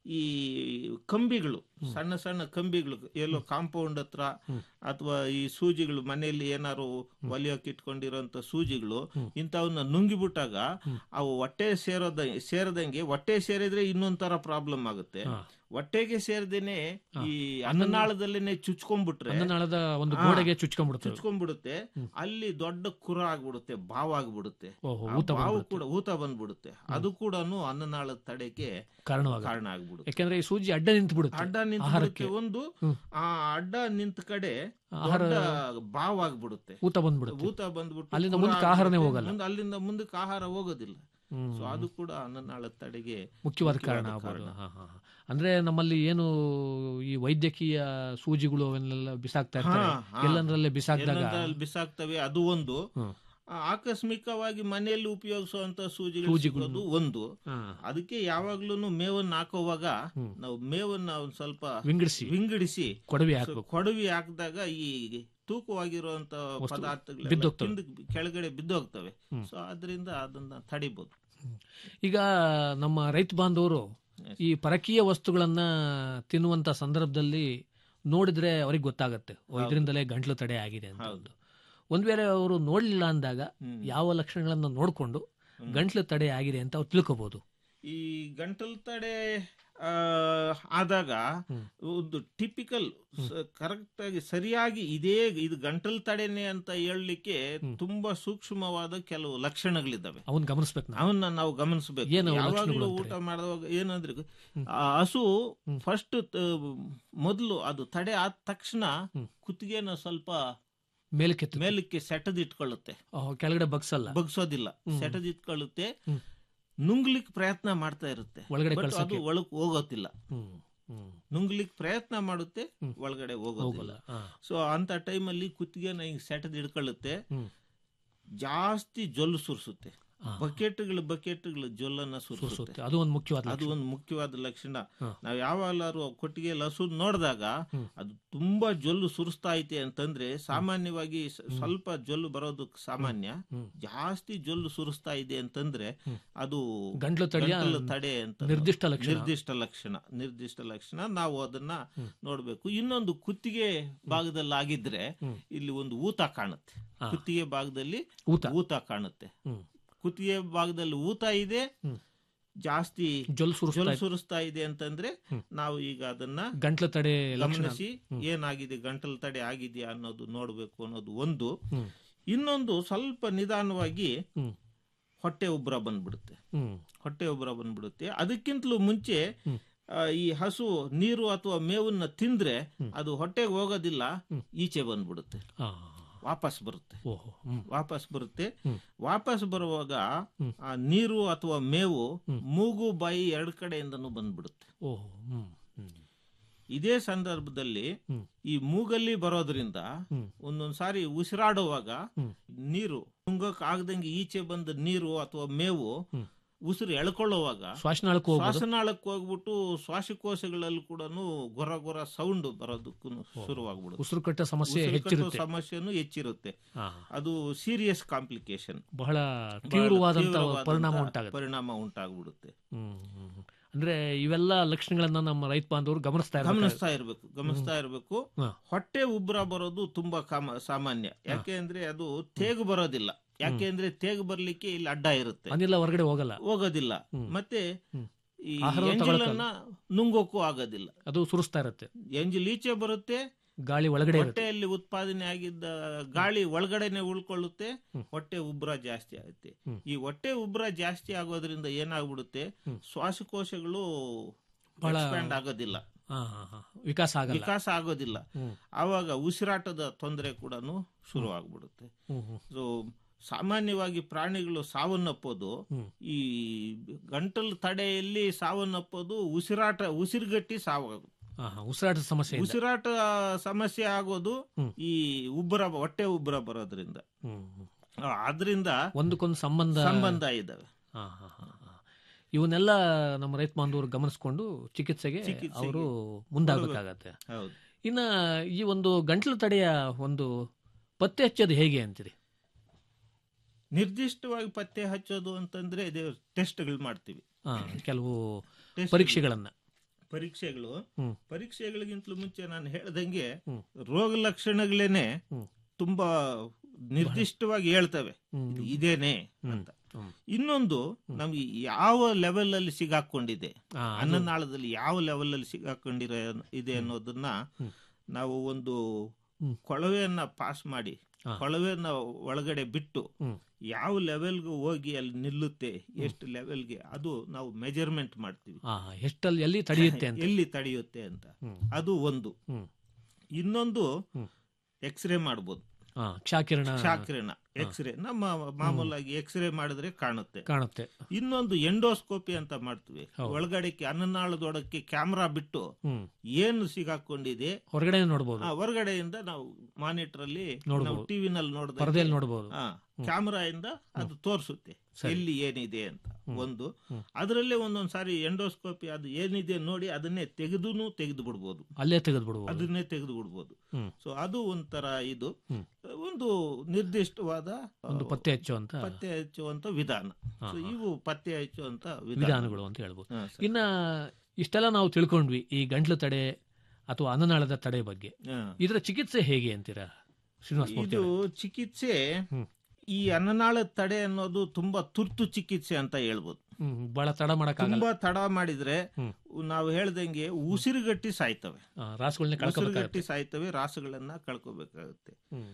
ಈ ಕಂಬಿಗಳು ಸಣ್ಣ ಸಣ್ಣ ಕಂಬಿಗಳು ಎಲ್ಲೋ ಕಾಂಪೌಂಡ್ ಹತ್ರ ಅಥವಾ ಈ ಸೂಜಿಗಳು ಮನೆಯಲ್ಲಿ ಏನಾರು ಒಲಿಯೋಕೆ ಇಟ್ಕೊಂಡಿರೋಂಥ ಸೂಜಿಗಳು ಇಂಥವನ್ನ ನುಂಗಿಬಿಟ್ಟಾಗ ಅವು ಹೊಟ್ಟೆ ಸೇರೋದ ಸೇರದಂಗೆ ಹೊಟ್ಟೆ ಸೇರಿದ್ರೆ ಇನ್ನೊಂದ್ ತರ ಪ್ರಾಬ್ಲಮ್ ಆಗುತ್ತೆ ಹೊಟ್ಟೆಗೆ ಸೇರದೇನೆ ಈ ಅನ್ನನಾಳದಲ್ಲೇನೆ ಚುಚ್ಕೊಂಡ್ಬಿಟ್ರೆ ಅನ್ನನಾಳದ ಒಂದು ಹಾ, ಗೋಡೆಗೆ ಚುಚ್ಕೊಂಡ್ಬಿಡುತ್ತೆ. ಚುಚ್ಕೊಂಡ್ಬಿಡುತ್ತೆ ಅಲ್ಲಿ ದೊಡ್ಡ ಕುರ ಆಗ್ಬಿಡುತ್ತೆ ಬಾವ್ ಆಗ್ಬಿಡುತ್ತೆ ಓಹೋ, ಆ ಊತ ಬಾವು ಬಂದ್ಬಿಡುತ್ತೆ. ಕೂಡ ಊತ ಬಂದ್ಬಿಡುತ್ತೆ ಅದು ಕೂಡ ಅನ್ನನಾಳದ ತಡೆಗೆ ಕಾರಣವಾಗುತ್ತೆ. ಕಾರಣ ಆಗ್ಬಿಡುತ್ತೆ ಯಾಕೆಂದ್ರೆ ಈ ಸೂಜಿ ಅಡ್ಡ ನಿಂತು ಬಿಡುತ್ತೆ ಅಡ್ಡ ನಿಂತು ಆಹಾರಕ್ಕೆ ಒಂದು ಆ ಅಡ್ಡ ನಿಂತ ಕಡೆ ಆಹಾರ ದೊಡ್ಡ ಬಾವ್ ಆಗ್ಬಿಡುತ್ತೆ ಊತ ಬಂದ್ಬಿಡುತ್ತೆ. ಊತ ಬಂದ್ಬಿಟ್ಟು ಅಲ್ಲಿಂದ ಕುರ ಮುಂದಕ್ಕೆ ಆಹಾರನೇ ಆಗ್ಬಿಡುತ್ತೆ. ಹೋಗಲ್ಲ. ಮುಂದೆ ಅಲ್ಲಿಂದ ಮುಂದಕ್ಕೆ ಆಹಾರ ಹೋಗೋದಿಲ್ಲ ಹ್ಮ್. ಸೊ ಅದು ಕೂಡ ಅನ್ನನಾಳದ ತಡೆಗೆ ಮುಖ್ಯವಾದ ಕಾರಣ ಆಗ್ಬೋದು ಹಾ, ಹಾ, ಹಾ. ಅಂದ್ರೆ ನಮ್ಮಲ್ಲಿ ಏನು ಈ ವೈದ್ಯಕೀಯ ಸೂಜಿಗಳು ಅವನ್ನೆಲ್ಲ ಬಿಸಾಕ್ತಾ ಇರ್ತಾರೆ ಹಾ, ಹಾ. ಎಲ್ಲಂದ್ರಲ್ಲೇ ಬಿಸಾಕ್ದಾಗ ಎಲ್ಲಂದ್ರಲ್ಲಿ ಬಿಸಾಕ್ತವೆ ಅದು ಒಂದು ಆ, ಆಕಸ್ಮಿಕವಾಗಿ ಮನೆಯಲ್ಲಿ ಉಪಯೋಗಿಸುವಂತ ಸೂಜಿಗಳು ಸೂಜಿಗಳು. ಸಿಗೋದು ಒಂದು ಹಾ. ಅದಕ್ಕೆ ಯಾವಾಗ್ಲೂ ಮೇವನ್ನ ಹಾಕುವಾಗ ನಾವು ಮೇವನ್ನ ಒಂದ್ ಸ್ವಲ್ಪ ವಿಂಗಡಿಸಿ. ವಿಂಗಡಿಸಿ ಕೊಡವಿ ಸೊ ಹಾಕ್ಬೇಕು. ಕೊಡವಿ ಹಾಕಿದಾಗ ಈ ತೂಕವಾಗಿರುವಂತ ವಸ್ತು ಪದಾರ್ಥಗಳು ಬಿದ್ದೋಗ್ತವೆ. ಕೆಳಗಡೆ ಬಿದ್ದೋಗ್ತವೆ ಸೊ ಅದರಿಂದ ಅದನ್ನ ತಡಿಬಹುದು ಈಗ ನಮ್ಮ ರೈತ ಬಾಂಧವರು ಈ ಪರಕೀಯ ವಸ್ತುಗಳನ್ನ ತಿನ್ನುವಂತ ಸಂದರ್ಭದಲ್ಲಿ ನೋಡಿದ್ರೆ ಅವ್ರಿಗೆ ಗೊತ್ತಾಗತ್ತೆ ಓ, ಇದರಿಂದಲೇ ಗಂಟ್ಲು ತಡೆ ಆಗಿದೆ ಅಂತ ಒಂದು. ಒಂದ್ ವೇಳೆ ಅವರು ನೋಡ್ಲಿಲ್ಲ ಅಂದಾಗ ಯಾವ ಲಕ್ಷಣಗಳನ್ನ ನೋಡ್ಕೊಂಡು ಗಂಟ್ಲು ತಡೆ ಆಗಿದೆ ಅಂತ ಅವ್ರು ತಿಳ್ಕೊಬಹುದು ಈ ಗಂಟಲು ತಡೆ ಆ, ಆದಾಗ ಒಂದು ಟಿಪಿಕಲ್ ಕರೆಕ್ಟ್ ಆಗಿ ಸರಿಯಾಗಿ ಇದೇ ಇದು ಗಂಟಲು ತಡೆನೆ ಅಂತ ಹೇಳಲಿಕ್ಕೆ ತುಂಬಾ ಸೂಕ್ಷ್ಮವಾದ ಕೆಲವು ಲಕ್ಷಣಗಳಿದ್ದಾವೆ ಅವನ್ ಗಮನಿಸ್ಬೇಕು ನಾವು. ಅವನ್ನ ನಾವು ಗಮನಿಸಬೇಕು ಏನು ಅವು ಯಾವಾಗಲೂ ಲಕ್ಷಣಗಳು ಊಟ ಮಾಡಿದಾಗ ಏನಂದ್ರೆ ಆ ಹಸು ಫಸ್ಟ್ ಮೊದಲು ಅದು ತಡೆ ಆದ ತಕ್ಷಣ ಕುತ್ತಿಗೆನ ಸ್ವಲ್ಪ ಮೇಲಕ್ಕೆ ಮೇಲಕ್ಕೆ ಸೆಟದಿಟ್ಕೊಳ್ಳುತ್ತೆ ಕೆಳಗಡೆ ಬಗ್ಸಲ್ಲ ಬಗ್ಸೋದಿಲ್ಲ ಹ್ಮ್. ಸೆಟದಿಟ್ಕೊಳ್ಳುತ್ತೆ ನುಂಗ್ಲಿಕ್ ಪ್ರಯತ್ನ ಮಾಡ್ತಾ ಇರುತ್ತೆ ಒಳಗಡೆ But ಕಳ್ಸಕ್ಕೆ. ಅದು ಒಳಗ್ ಹೋಗೋತಿಲ್ಲ ಹ್ಮ್. ಹ್ಮ್. ನುಂಗ್ಲಿಕ್ ಪ್ರಯತ್ನ ಮಾಡುತ್ತೆ ಒಳಗಡೆ ಹೋಗೋದಿಲ್ಲ ಹೋಗಲ್ಲ. ಹಾ. ಸೊ ಅಂತ ಟೈಮಲ್ಲಿ ಕುತ್ತಿಗೆನ ಹಿಂಗ್ ಸೆಟದ್ ಹಿಡ್ಕೊಳ್ಳುತ್ತೆ ಹ್ಮ್. ಜಾಸ್ತಿ ಜೊಲ್ಲು ಸುರಿಸುತ್ತೆ ಬಕೆಟ್ಗಳು ಬಕೆಟ್ಗಳು ಜೊಲ್ಲನ್ನ ಸುರ್ಸುತ್ತೆ. ಸುರಿಸುತ್ತೆ ಅದು ಒಂದು ಮುಖ್ಯವಾದ ಅದು ಲಕ್ಷಣ. ಒಂದು ಮುಖ್ಯವಾದ ಲಕ್ಷಣ ಹಾ. ನಾವ್ ಯಾವಾಗಲಾರು ಕೊಟ್ಟಿಗೆ ಲಸು ನೋಡಿದಾಗ ಅದು ತುಂಬಾ ಜೊಲ್ಲು ಸುರಿಸ್ತಾ ಐತೆ ಅಂತಂದ್ರೆ ಸಾಮಾನ್ಯವಾಗಿ ಸ- ಸ್ವಲ್ಪ ಜೊಲ್ಲು ಬರೋದು ಸಾಮಾನ್ಯ ಜಾಸ್ತಿ ಜೊಲ್ಲು ಸುರಿಸ್ತಾ ಇದೆ ಅಂತಂದ್ರೆ ಅದು ಗಂಟ್ಲು ತಡೆಯ ಗಂಟಲು ತಡೆ ಅಂತ ನಿರ್ದಿಷ್ಟ ಲಕ್ಷಣ. ನಿರ್ದಿಷ್ಟ ಲಕ್ಷಣ ನಿರ್ದಿಷ್ಟ ಲಕ್ಷಣ ನಾವು ಅದನ್ನ ನೋಡ್ಬೇಕು ಇನ್ನೊಂದು ಕುತ್ತಿಗೆ ಭಾಗದಲ್ಲಿ ಆಗಿದ್ರೆ ಇಲ್ಲಿ ಒಂದು ಊತ ಕಾಣುತ್ತೆ ಕುತ್ತಿಗೆ ಭಾಗದಲ್ಲಿ ಊತ ಊತ ಕಾಣುತ್ತೆ ಕುತ್ತಿಗೆ ಭಾಗದಲ್ಲಿ ಊತ ಇದೆ ಜಾಸ್ತಿ ಜೊಲ್ ಸುರಿಸ್ತಾ ಜೊಲ್ ಇದೆ. ಸುರಿಸ್ತಾ ಇದೆ ಅಂತಂದ್ರೆ ನಾವು ಈಗ ಅದನ್ನ ಗಂಟ್ಲು ತಡೆ ಲಕ್ಷಣ. ಗಮನಿಸಿ ಏನಾಗಿದೆ ಗಂಟಲು ತಡೆ ಆಗಿದೆಯಾ ಅನ್ನೋದು ನೋಡ್ಬೇಕು ಅನ್ನೋದು ಒಂದು ಇನ್ನೊಂದು ಸ್ವಲ್ಪ ನಿಧಾನವಾಗಿ ಹೊಟ್ಟೆ ಉಬ್ಬರ ಬಂದ್ಬಿಡುತ್ತೆ ಹ್ಮ್. ಹೊಟ್ಟೆ ಉಬ್ಬರ ಬಂದ್ಬಿಡುತ್ತೆ ಅದಕ್ಕಿಂತಲೂ ಮುಂಚೆ ಆ, ಈ ಹಸು ನೀರು ಅಥವಾ ಮೇವನ್ನ ತಿಂದ್ರೆ ಅದು ಹೊಟ್ಟೆಗೆ ಹೋಗೋದಿಲ್ಲ ಈಚೆ ಬಂದ್ಬಿಡುತ್ತೆ ಆ. ವಾಪಸ್ ಬರುತ್ತೆ ಓಹೋ ಹ್ಮ್. ವಾಪಸ್ ಬರುತ್ತೆ ವಾಪಸ್ ಬರುವಾಗ ಆ ನೀರು ಅಥವಾ ಮೇವು ಮೂಗು ಬಾಯಿ ಎರಡು ಕಡೆಯಿಂದನೂ ಬಂದ್ಬಿಡುತ್ತೆ ಓಹೋ ಹ್ಮ್. ಹ್ಮ್. ಇದೇ ಸಂದರ್ಭದಲ್ಲಿ ಈ ಮೂಗಲ್ಲಿ ಬರೋದ್ರಿಂದ ಒಂದೊಂದ್ ಸಾರಿ ಉಸಿರಾಡುವಾಗ ನೀರು ನುಂಗಕ್ ಆಗದಂಗೆ ಈಚೆ ಬಂದ ನೀರು ಅಥವಾ ಮೇವು ಉಸಿರು ಎಳ್ಕೊಳ್ಳುವಾಗ ಶ್ವಾಸನಾಳಕ್ಕೆ ಹೋಗ್ಬೋದು. ಶ್ವಾಸನಾಳಕ್ಕೆ ಹೋಗ್ಬಿಟ್ಟು ಶ್ವಾಸಕೋಶಗಳಲ್ಲಿ ಕೂಡ ಗೊರ ಗೊರ ಸೌಂಡ್ ಬರೋದಕ್ಕೂ ಶುರುವಾಗ್ಬಿಡುತ್ತೆ ಉಸಿರು ಕಟ್ಟೋ ಸಮಸ್ಯೆ ಉಸಿರು ಕಟ್ಟೋ ಹೆಚ್ಚಿರುತ್ತೆ. ಸಮಸ್ಯೆನೂ ಹೆಚ್ಚಿರುತ್ತೆ ಹಾ. ಅದು ಸೀರಿಯಸ್ ಕಾಂಪ್ಲಿಕೇಶನ್ ಬಹಳ ತೀವ್ರವಾದಂತ ಪರಿಣಾಮ ಉಂಟಾಗುತ್ತೆ. ಪರಿಣಾಮ ಉಂಟಾಗ್ಬಿಡುತ್ತೆ ಹ್ಮ್, ಹ್ಮ್, ಹ್ಮ್. ಅಂದ್ರೆ ಇವೆಲ್ಲ ಲಕ್ಷಣಗಳನ್ನ ನಮ್ಮ ರೈತ ಬಾಂಧವರು ಗಮನಿಸ್ತಾ ಇರ್ಬೇಕು. ಗಮನಿಸ್ತಾ ಇರ್ಬೇಕು ಗಮನಿಸ್ತಾ ಇರ್ಬೇಕು ಹಾ. ಹೊಟ್ಟೆ ಉಬ್ಬರ ಬರೋದು ತುಂಬಾ ಕಾಮ ಸಾಮಾನ್ಯ ಯಾಕೆ ಅಂದ್ರೆ ಅದು ತೇಗು ಬರೋದಿಲ್ಲ ಯಾಕೆ ಅಂದ್ರೆ ತೇಗು ಬರ್ಲಿಕ್ಕೆ ಇಲ್ಲಿ ಅಡ್ಡ ಇರುತ್ತೆ ಅನಿಲ ಹೊರಗಡೆ ಹೋಗಲ್ಲ ಹೋಗೋದಿಲ್ಲ ಮತ್ತೆ ಈ ಆಹಾರವನ್ನು ಎಂಜಿಲನ್ನ ನುಂಗೋಕ್ಕೂ ಆಗೋದಿಲ್ಲ ಅದು ಸುರಿಸ್ತಾ ಇರುತ್ತೆ ಎಂಜಿಲ್ ಈಚೆ ಬರುತ್ತೆ ಗಾಳಿ ಒಳಗಡೆ ಇರುತ್ತೆ ಹೊಟ್ಟೆಯಲ್ಲಿ ಉತ್ಪಾದನೆ ಆಗಿದ್ದ ಗಾಳಿ ಒಳಗಡೆನೆ ಉಳ್ಕೊಳ್ಳುತ್ತೆ ಹೊಟ್ಟೆ ಉಬ್ರ ಜಾಸ್ತಿ ಆಗುತ್ತೆ ಈ ಹೊಟ್ಟೆ ಉಬ್ರ ಜಾಸ್ತಿ ಆಗೋದ್ರಿಂದ ಏನಾಗ್ಬಿಡುತ್ತೆ ಶ್ವಾಸಕೋಶಗಳು ಬಹಳ- ಎಕ್ಸ್ಪ್ಯಾಂಡ್ ಆಗೋದಿಲ್ಲ ಹಾ, ಹಾ, ಹಾ. ವಿಕಾಸ ಆಗಲ್ಲ ವಿಕಾಸ ಆಗೋದಿಲ್ಲ ಹ್ಮ್. ಆವಾಗ ಉಸಿರಾಟದ ತೊಂದರೆ ಕೂಡ ಶುರು ಆಗ್ಬಿಡುತ್ತೆ ಹ್ಮ್, ಹ್ಮ್. ಸೊ ಸಾಮಾನ್ಯವಾಗಿ ಪ್ರಾಣಿಗಳು ಸಾವನ್ನಪ್ಪೋದು ಈ ಗಂಟಲು ತಡೆಯಲ್ಲಿ ಸಾವನ್ನಪ್ಪೋದು ಉಸಿರಾಟ ಉಸಿರುಗಟ್ಟಿ ಸಾವಾಗೋದು ಹಾ, ಹಾ. ಉಸಿರಾಟದ ಸಮಸ್ಯೆ ಇದೆ. ಉಸಿರಾಟ ಸಮಸ್ಯೆ ಆಗೋದು ಈ ಉಬ್ಬರ ಹೊಟ್ಟೆ ಉಬ್ಬರ ಬರೋದ್ರಿಂದ ಹ್ಮ್, ಹ್ಮ್. ಆ, ಆದ್ರಿಂದ ಒಂದಕ್ಕೊಂದು ಸಂಬಂಧ ಸಂಬಂಧ ಇದಾವೆ ಹಾ, ಹಾ, ಹಾ, ಹಾ. ಇವನ್ನೆಲ್ಲ ನಮ್ಮ ರೈತ ಬಾಂಧವರು ಗಮನಿಸಿಕೊಂಡು ಚಿಕಿತ್ಸೆಗೆ ಚಿಕಿತ್ಸೆಗೆ ಅವರು ಮುಂದಾಗಬೇಕಾಗತ್ತೆ ಹೌದು ಇನ್ನ ಈ ಒಂದು ಗಂಟ್ಲು ತಡೆಯ ಒಂದು ಪತ್ತೆ ಹಚ್ಚೋದು ಹೇಗೆ ಅಂತೀರಿ ನಿರ್ದಿಷ್ಟವಾಗಿ ಪತ್ತೆ ಹಚ್ಚೋದು ಅಂತಂದ್ರೆ ಟೆಸ್ಟ್ಗಳು ಮಾಡ್ತೀವಿ ಹಾ, ಕೆಲವು Test- ಪರೀಕ್ಷೆಗಳನ್ನ ಪರೀಕ್ಷೆಗಳು ಹ್ಮ್. ಪರೀಕ್ಷೆಗಳಿಗಿಂತಲೂ ಮುಂಚೆ ನಾನು ಹೇಳ್ದಂಗೆ ರೋಗ ಲಕ್ಷಣಗಳೇನೆ ತುಂಬಾ ನಿರ್ದಿಷ್ಟವಾಗಿ ಹೇಳ್ತವೆ ಇದು ಇದೇನೆ ಅಂತ ಇನ್ನೊಂದು ನಮ್ಗೆ ಯಾವ ಲೆವೆಲ್ ಅಲ್ಲಿ ಸಿಗಾಕೊಂಡಿದೆ ಆ, ಅದು- ಅನ್ನನಾಳದಲ್ಲಿ ಯಾವ ಲೆವೆಲ್ ಅಲ್ಲಿ ಸಿಗಾಕೊಂಡಿರೋ ಇದೆ ಅನ್ನೋದನ್ನ ನಾವು ಒಂದು ಕೊಳವೆಯನ್ನ ಪಾಸ್ ಮಾಡಿ ಕೊಳವೆಯನ್ನ ಒಳಗಡೆ ಬಿಟ್ಟು ಯಾವ ಲೆವೆಲ್ಗೆ ಹೋಗಿ ಅಲ್ಲಿ ನಿಲ್ಲುತ್ತೆ ಎಷ್ಟು ಲೆವೆಲ್ಗೆ ಅದು ನಾವು ಮೆಜರ್ಮೆಂಟ್ ಮಾಡ್ತೀವಿ ಆ, ಎಷ್ಟಲ್ಲಿ ಎಲ್ಲಿ ತಡೆಯುತ್ತೆ ಅಂತ ಎಲ್ಲಿ ತಡೆಯುತ್ತೆ ಅಂತ ಅದು ಒಂದು ಇನ್ನೊಂದು ಎಕ್ಸ್ರೇ ಮಾಡ್ಬೋದು ಆ, ಕ್ಷಾಕಿರಣ ಕ್ಷಾಕಿರಣ ಎಕ್ಸ್ರೇ ನಮ್ಮ ಮಾಮೂಲಾಗಿ ಎಕ್ಸ್ರೇ ಮಾಡಿದ್ರೆ ಕಾಣುತ್ತೆ ಕಾಣುತ್ತೆ ಇನ್ನೊಂದು ಎಂಡೋಸ್ಕೋಪಿ ಅಂತ ಮಾಡ್ತೀವಿ ಒಳಗಡೆಗೆ ಅನ್ನನಾಳದೊಳಕ್ಕೆ ಕ್ಯಾಮ್ರಾ ಬಿಟ್ಟು ಹ್ಮ್. ಏನು ಸಿಗಾಕೊಂಡಿದೆ ಹೊರಗಡೆ ನೋಡ್ಬೋದು ಆ, ಹೊರಗಡೆಯಿಂದ ನಾವು ಮಾನಿಟರ್ ಅಲ್ಲಿ ನೋಡ್ಬೋದು. ನಾವು ಟಿವಿನಲ್ಲಿ ನೋಡಿದ ಪರದೆಯಲ್ಲಿ ನೋಡ್ಬೋದು. ಕ್ಯಾಮ್ರಾ ಇಂದ ಅದು ತೋರಿಸುತ್ತೆ ಸರಿ. ಎಲ್ಲಿ ಏನಿದೆ ಅಂತ ಒಂದು ಅದರಲ್ಲೇ ಒಂದೊಂದ್ ಸಾರಿ ಎಂಡೋಸ್ಕೋಪಿ ಅದು ಏನಿದೆ ನೋಡಿ ಅದನ್ನೇ ತೆಗೆದು ತೆಗೆದು ಬಿಡ್ಬೋದು ಅಲ್ಲೇ ತೆಗೆದು ಬಿಡ್ಬೋದು ಅದನ್ನೇ ತೆಗೆದು ಬಿಡ್ಬೋದು ಹ್ಮ್. ಸೊ ಅದು ಒಂಥರ ಇದು ಒಂದು ನಿರ್ದಿಷ್ಟವಾದ ಒಂದು ಪತ್ತೆ ಹಚ್ಚುವಂತ ಪತ್ತೆ ಹಚ್ಚುವಂತ ವಿಧಾನ ಹಾ, ಸೊ ಹಾ. ಇವು ಪತ್ತೆ ಹಚ್ಚುವಂತ ವಿಧಾನಗಳು ಅಂತ ಹೇಳ್ಬೋದು ಹಾ, ಇನ್ನ ಇಷ್ಟೆಲ್ಲ ನಾವು ತಿಳ್ಕೊಂಡ್ವಿ ಈ ಗಂಟ್ಲು ತಡೆ ಅಥವಾ ಅನ್ನನಾಳದ ತಡೆ ಬಗ್ಗೆ ಹಾ. ಇದರ ಚಿಕಿತ್ಸೆ ಹೇಗೆ ಅಂತೀರಾ ಶ್ರೀನಿವಾಸ ಮೂರ್ತಿ ಇದು ಅವರೇ? ಚಿಕಿತ್ಸೆ ಈ ಅನ್ನನಾಳ ತಡೆ ಅನ್ನೋದು ತುಂಬಾ ತುರ್ತು ಚಿಕಿತ್ಸೆ ಅಂತ ಹೇಳ್ಬೋದು ಹ್ಮ್, ಬಹಳ ತಡ ಮಾಡಕ್ಕಾಗಲ್ಲ ತುಂಬಾ ತಡ ಮಾಡಿದ್ರೆ ನಾವು ಹೇಳ್ದಂಗೆ ಉಸಿರುಗಟ್ಟಿ ಸಾಯ್ತವೆ ಆ, ರಾಸುಗಳನ್ನೇ ಕಳ್ಕೊಬೇಕಾಗತ್ತೆ. ಉಸಿರುಗಟ್ಟಿ ಸಾಯ್ತವೆ ರಾಸುಗಳನ್ನ ಕಳ್ಕೋಬೇಕಾಗುತ್ತೆ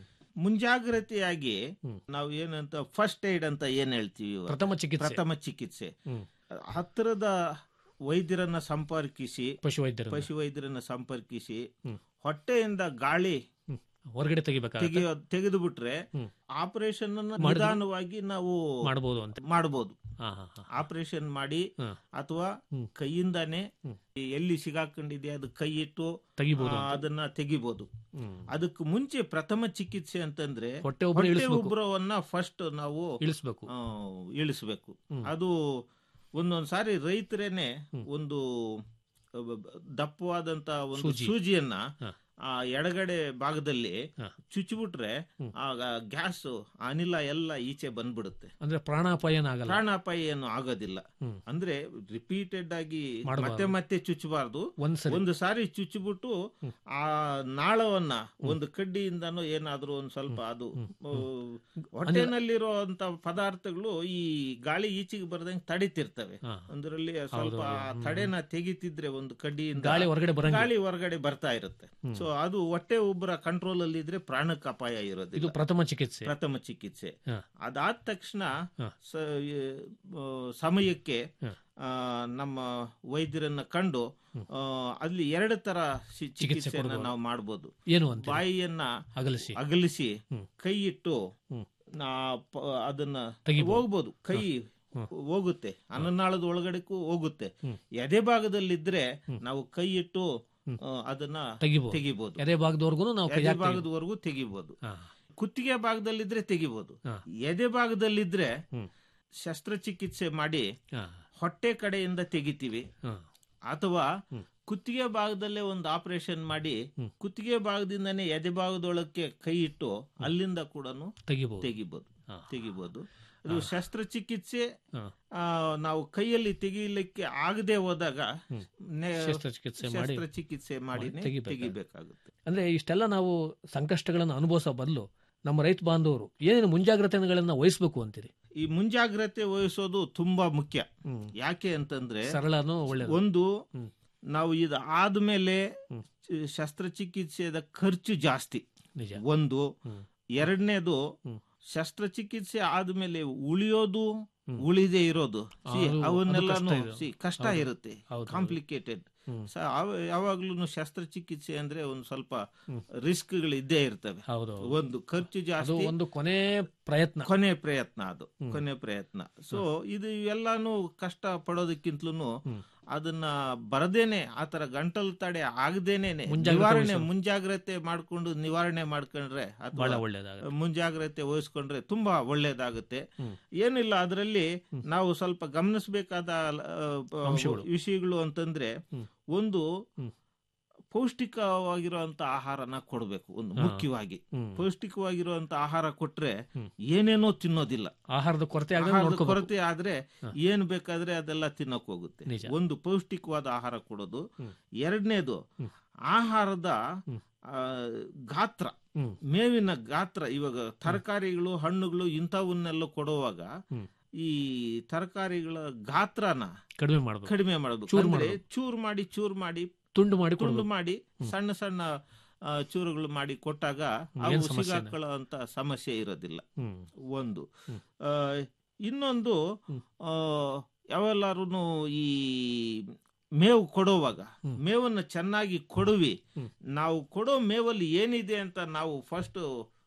ಮುಂಜಾಗ್ರತೆಯಾಗಿ ನಾವು ಏನಂತ ಫಸ್ಟ್ ಏಡ್ ಅಂತ ಏನ್ ಹೇಳ್ತೀವಿ ಇವಾಗ? ಪ್ರಥಮ ಚಿಕಿತ್ಸೆ. ಪ್ರಥಮ ಚಿಕಿತ್ಸೆ ಹ್ಮ್. ಹತ್ತಿರದ ವೈದ್ಯರನ್ನ ಸಂಪರ್ಕಿಸಿ ಪಶುವೈದ್ಯರನ್ನ. ಪಶುವೈದ್ಯರನ್ನ ಸಂಪರ್ಕಿಸಿ ಹೊಟ್ಟೆಯಿಂದ ಗಾಳಿ ಹೊರಗಡೆ ತೆಗಿಬೇಕಾಗತ್ತೆ ತೆಗೆಯೋ ತೆಗೆದು ಬಿಟ್ರೆ ಆಪರೇಷನ್ ಅನ್ನ ಮಾಡಿದ್ರೆ- ನಿಧಾನವಾಗಿ ನಾವು ಮಾಡ್ಬೋದು ಅಂತ ಮಾಡಬಹುದು ಹಾ, ಹಾ, ಹಾ. ಆಪರೇಷನ್ ಮಾಡಿ ಅಥವಾ ಕೈಯಿಂದಾನೆ ಎಲ್ಲಿ ಸಿಗಾಕೊಂಡಿದೆ ಅದು ಕೈ ಇಟ್ಟು ತೆಗಿಬೋದು ಆ, ಅಂತ. ಅದನ್ನ ತೆಗಿಬಹುದು ಹ್ಮ್. ಅದಕ್ಕೆ ಮುಂಚೆ ಪ್ರಥಮ ಚಿಕಿತ್ಸೆ ಅಂತಂದ್ರೆ ಹೊಟ್ಟೆ ಉಬ್ಬರ ಇಳಿಸ್ಬೇಕು. ಉಬ್ಬರವನ್ನ ಫಸ್ಟ್ ನಾವು ಇಳಿಸ್ಬೇಕು. ಆ, ಇಳಿಸ್ಬೇಕು ಅದು ಒಂದೊಂದ್ ಸಾರಿ ರೈತರೇನೆ ಒಂದು ಅಹ್, ದಪ್ಪವಾದಂತ ಒಂದು ಸೂಜಿ. ಸೂಜಿಯನ್ನ ಆ ಎಡಗಡೆ ಭಾಗದಲ್ಲಿ ಚುಚ್ಚಿಬಿಟ್ರೆ ಆಗ ಗ್ಯಾಸ್ ಅನಿಲ ಎಲ್ಲ ಈಚೆ ಬಂದ್ಬಿಡುತ್ತೆ ಅಂದ್ರೆ ಪ್ರಾಣಾಪಾಯನ ಆಗಲ್ಲ ಪ್ರಾಣಾಪಾಯ ಏನು ಆಗೋದಿಲ್ಲ ಅಂದ್ರೆ ರಿಪೀಟೆಡ್ ಆಗಿ ಮಾಡ್ಬಾರ್ದು. ಮತ್ತೆ ಮತ್ತೆ ಚುಚ್ಚಬಾರ್ದು ಒಂದ್ಸರಿ. ಒಂದು ಸಾರಿ ಚುಚ್ಚಿಬಿಟ್ಟು ಆ ನಾಳವನ್ನ ಒಂದು ಕಡ್ಡಿಯಿಂದನೋ ಏನಾದ್ರೂ ಒಂದ್ ಸ್ವಲ್ಪ ಅದು ಆ, ಹೊಟ್ಟೆನಲ್ಲಿರುವಂತ ಪದಾರ್ಥಗಳು ಈ ಗಾಳಿ ಈಚೆಗೆ ಬರ್ದಂಗೆ ತಡಿತಿರ್ತವೆ ಒಂದರಲ್ಲಿ ಸ್ವಲ್ಪ ಆ ತಡೆನ ತೆಗಿತಿದ್ರೆ ಒಂದು ಕಡ್ಡಿಯಿಂದ ಗಾಳಿ ಹೊರಗಡೆ ಬರಂಗಿಲ್ಲ. ಗಾಳಿ ಹೊರಗಡೆ ಬರ್ತಾ ಇರುತ್ತೆ ಸೊ ಅದು ಹೊಟ್ಟೆ ಉಬ್ಬರ ಕಂಟ್ರೋಲ್ ಅಲ್ಲಿ ಇದ್ರೆ ಪ್ರಾಣಕ್ಕೆ ಅಪಾಯ ಇದು ಇರೋದಿಲ್ಲ ಪ್ರಥಮ ಚಿಕಿತ್ಸೆ ಪ್ರಥಮ ಚಿಕಿತ್ಸೆ ಹಾ. ಅದಾದ ತಕ್ಷಣ ಸ- ಈ, ಆ, ಸಮಯಕ್ಕೆ ಆ, ನಮ್ಮ ವೈದ್ಯರನ್ನ ಕಂಡು ಆ, ಅಲ್ಲಿ ಎರಡು ತರ ಸಿ- ಚಿಕಿತ್ಸೆಯನ್ನ ಕೊಡ್ಬೋದು. ನಾವು ಮಾಡಬಹುದು ಏನು ಅಂತೀರಿ? ಬಾಯಿಯನ್ನ ಅಗಲಿಸಿ. ಅಗಲಿಸಿ ಕೈ ಇಟ್ಟು ನಾ ಪ- ಅದನ್ನ ತೆಗಿಬೋದು. ಹೋಗ್ಬೋದು ಕೈ ಹೋಗುತ್ತೆ ಅನ್ನನಾಳದ ಒಳಗಡೆಗೂ ಹೋಗುತ್ತೆ ಎದೆ ಭಾಗದಲ್ಲಿದ್ರೆ ನಾವು ಕೈ ಇಟ್ಟು ಆ, ಅದನ್ನ ತೆಗಿಬೋದು. ತೆಗಿಬಹುದು ಎದೆ ಭಾಗದವರೆಗೂ ನಾವು ಕೈ ಎದೆ ಹಾಕ್ತೀವಿ. ಭಾಗದವರೆಗೂ ತೆಗಿಬಹುದು ಹಾ. ಕುತ್ತಿಗೆ ಭಾಗದಲ್ಲಿದ್ರೆ ತೆಗಿಬಹುದು ಹಾ. ಎದೆ ಭಾಗದಲ್ಲಿದ್ರೆ ಶಸ್ತ್ರಚಿಕಿತ್ಸೆ ಮಾಡಿ ಹಾ. ಹೊಟ್ಟೆ ಕಡೆಯಿಂದ ತೆಗಿತೀವಿ ಹಾ. ಅಥವಾ ಕುತ್ತಿಗೆ ಭಾಗದಲ್ಲೇ ಒಂದು ಆಪರೇಷನ್ ಮಾಡಿ ಕುತ್ತಿಗೆ ಭಾಗದಿಂದನೇ ಎದೆ ಭಾಗದೊಳಕ್ಕೆ ಕೈ ಇಟ್ಟು ಅಲ್ಲಿಂದ ಕೂಡ ತೆಗಿಬಹುದು ತೆಗಿಬಹುದು ತೆಗಿಬಹುದು ಅದು ಶಸ್ತ್ರಚಿಕಿತ್ಸೆ ಆ, ನಾವು ಕೈಯಲ್ಲಿ ತೆಗಿಲಿಕ್ಕೆ ಆಗದೆ ಹೋದಾಗ ನೆ- ಶಸ್ತ್ರಚಿಕಿತ್ಸೆ ಮಾಡಿ- ಶಸ್ತ್ರಚಿಕಿತ್ಸೆ ಮಾಡಿ ತೆಗಿಬೇಕಾಗುತ್ತೆ. ತೆಗಿಬೇಕಾಗುತ್ತೆ ಅಂದ್ರೆ ಇಷ್ಟೆಲ್ಲ ನಾವು ಸಂಕಷ್ಟಗಳನ್ನು ಅನುಭವಿಸೋ ಬದಲು ನಮ್ಮ ರೈತ ಬಾಂಧವರು ಏನೇನು ಮುಂಜಾಗ್ರತೆಗಳನ್ನ ವಹಿಸಬೇಕು ಅಂತೀರಿ ಈ ಮುಂಜಾಗ್ರತೆ ವಹಿಸೋದು ತುಂಬಾ ಮುಖ್ಯ ಯಾಕೆ ಅಂತಂದ್ರೆ ಸರಳನೂ ಒಳ್ಳೆಯದು. ಒಂದು ನಾವು ಇದು ಆದ್ಮೇಲೆ ಶಸ್ತ್ರಚಿಕಿತ್ಸೆದ ಖರ್ಚು ಜಾಸ್ತಿ ನಿಜ ಒಂದು ಎರಡನೇದು ಶಸ್ತ್ರಚಿಕಿತ್ಸೆ ಆದ್ಮೇಲೆ ಉಳಿಯೋದು ಉಳಿದೇ ಇರೋದು See, ಅದು- ಅದು ಅವನ್ನೆಲ್ಲಾನು ಕಷ್ಟ ಇದು. see, ಕಷ್ಟ ಹೌದು. ಇರುತ್ತೆ ಹೌದು. ಕಾಂಪ್ಲಿಕೇಟೆಡ್ ಯಾವಾಗ್ಲೂ ಶಸ್ತ್ರಚಿಕಿತ್ಸೆ ಅಂದ್ರೆ ಒಂದು ಸ್ವಲ್ಪ ರಿಸ್ಕ್ಗಳು ಇದ್ದೇ ಇರ್ತವೆ ಹೌದು ಒಂದು ಖರ್ಚು ಅದು ಜಾಸ್ತಿ ಒಂದು ಕೊನೆ ಪ್ರಯತ್ನ ಕೊನೆ ಪ್ರಯತ್ನ ಅದು ಕೊನೆ ಪ್ರಯತ್ನ ಸೊ ಇದು ಎಲ್ಲಾನು ಕಷ್ಟ ಪಡೋದಕ್ಕಿಂತಲೂ ಅದನ್ನ ಬರದೇನೆ ಆತರ ಗಂಟಲು ತಡೆ ಆಗದೇನೆ ಮುಂಜಾಗ್ರತೆ ನಿವಾರಣೆ ವಹಿಸೋದು. ಮುಂಜಾಗ್ರತೆ ಮಾಡ್ಕೊಂಡು ನಿವಾರಣೆ ಮಾಡ್ಕೊಂಡ್ರೆ ಅಥವಾ ಬಹಳ ಒಳ್ಳೆಯದಾಗುತ್ತೆ. ಮುಂಜಾಗ್ರತೆ ವಹಿಸ್ಕೊಂಡ್ರೆ ತುಂಬಾ ಒಳ್ಳೇದಾಗುತ್ತೆ ಏನಿಲ್ಲ ಅದರಲ್ಲಿ ನಾವು ಸ್ವಲ್ಪ ಗಮನಿಸಬೇಕಾದ ಅಂಶಗಳು. ವಿಷಯಗಳು ಅಂತಂದ್ರೆ ಒಂದು ಪೌಷ್ಟಿಕವಾಗಿರುವಂತ ಆಹಾರನ ಕೊಡಬೇಕು ಒಂದು ಹಾ. ಮುಖ್ಯವಾಗಿ ಹ್ಮ್. ಪೌಷ್ಟಿಕವಾಗಿರುವಂತ ಆಹಾರ ಕೊಟ್ರೆ ಏನೇನೋ ತಿನ್ನೋದಿಲ್ಲ ಆಹಾರದ ಕೊರತೆ ಆಗದೆ ಆಹಾರದ ನೋಡ್ಕೋಬೇಕು. ಕೊರತೆ ಆದ್ರೆ ಏನ್ ಬೇಕಾದ್ರೆ ಅದೆಲ್ಲ ತಿನ್ನಕ್ ಹೋಗುತ್ತೆ ನಿಜ. ಒಂದು ಪೌಷ್ಟಿಕವಾದ ಆಹಾರ ಕೊಡೋದು ಎರಡನೇದು ಆಹಾರದ ಆ, ಗಾತ್ರ ಮೇವಿನ ಗಾತ್ರ ಇವಾಗ ತರಕಾರಿಗಳು ಹಣ್ಣುಗಳು ಇಂಥವನ್ನೆಲ್ಲ ಕೊಡುವಾಗ ಈ ತರಕಾರಿಗಳ ಗಾತ್ರನ ಕಡಿಮೆ ಮಾಡಬೇಕು ಕಡಿಮೆ ಮಾಡಬೇಕು ಚೂರು ಅಂದ್ರೆ ಮಾಡ್ಬೇಕು. ಚೂರು ಮಾಡಿ ಚೂರು ಮಾಡಿ ತುಂಡು ಮಾಡಿ ತುಂಡು ಕೊಡ್ಬೇಕು. ಮಾಡಿ ಸಣ್ಣ ಸಣ್ಣ ಆ, ಚೂರುಗಳು ಮಾಡಿ ಕೊಟ್ಟಾಗ ಹ್ಮ್, ಅವು ಏನ್ ಸಮಸ್ಯೆ ಇಲ್ಲ. ಸಿಗಾಕೊಳ್ಳುವಂತ ಸಮಸ್ಯೆ ಇರೋದಿಲ್ಲ ಹ್ಮ್. ಒಂದು ಆ, ಇನ್ನೊಂದು ಆ, ಯಾವೆಲ್ಲಾರು ಈ ಮೇವು ಕೊಡುವಾಗ ಮೇವನ್ನ ಚೆನ್ನಾಗಿ ಕೊಡುವಿ ನಾವು ಕೊಡೋ ಮೇವಲ್ಲಿ ಏನಿದೆ ಅಂತ ನಾವು ಫಸ್ಟ್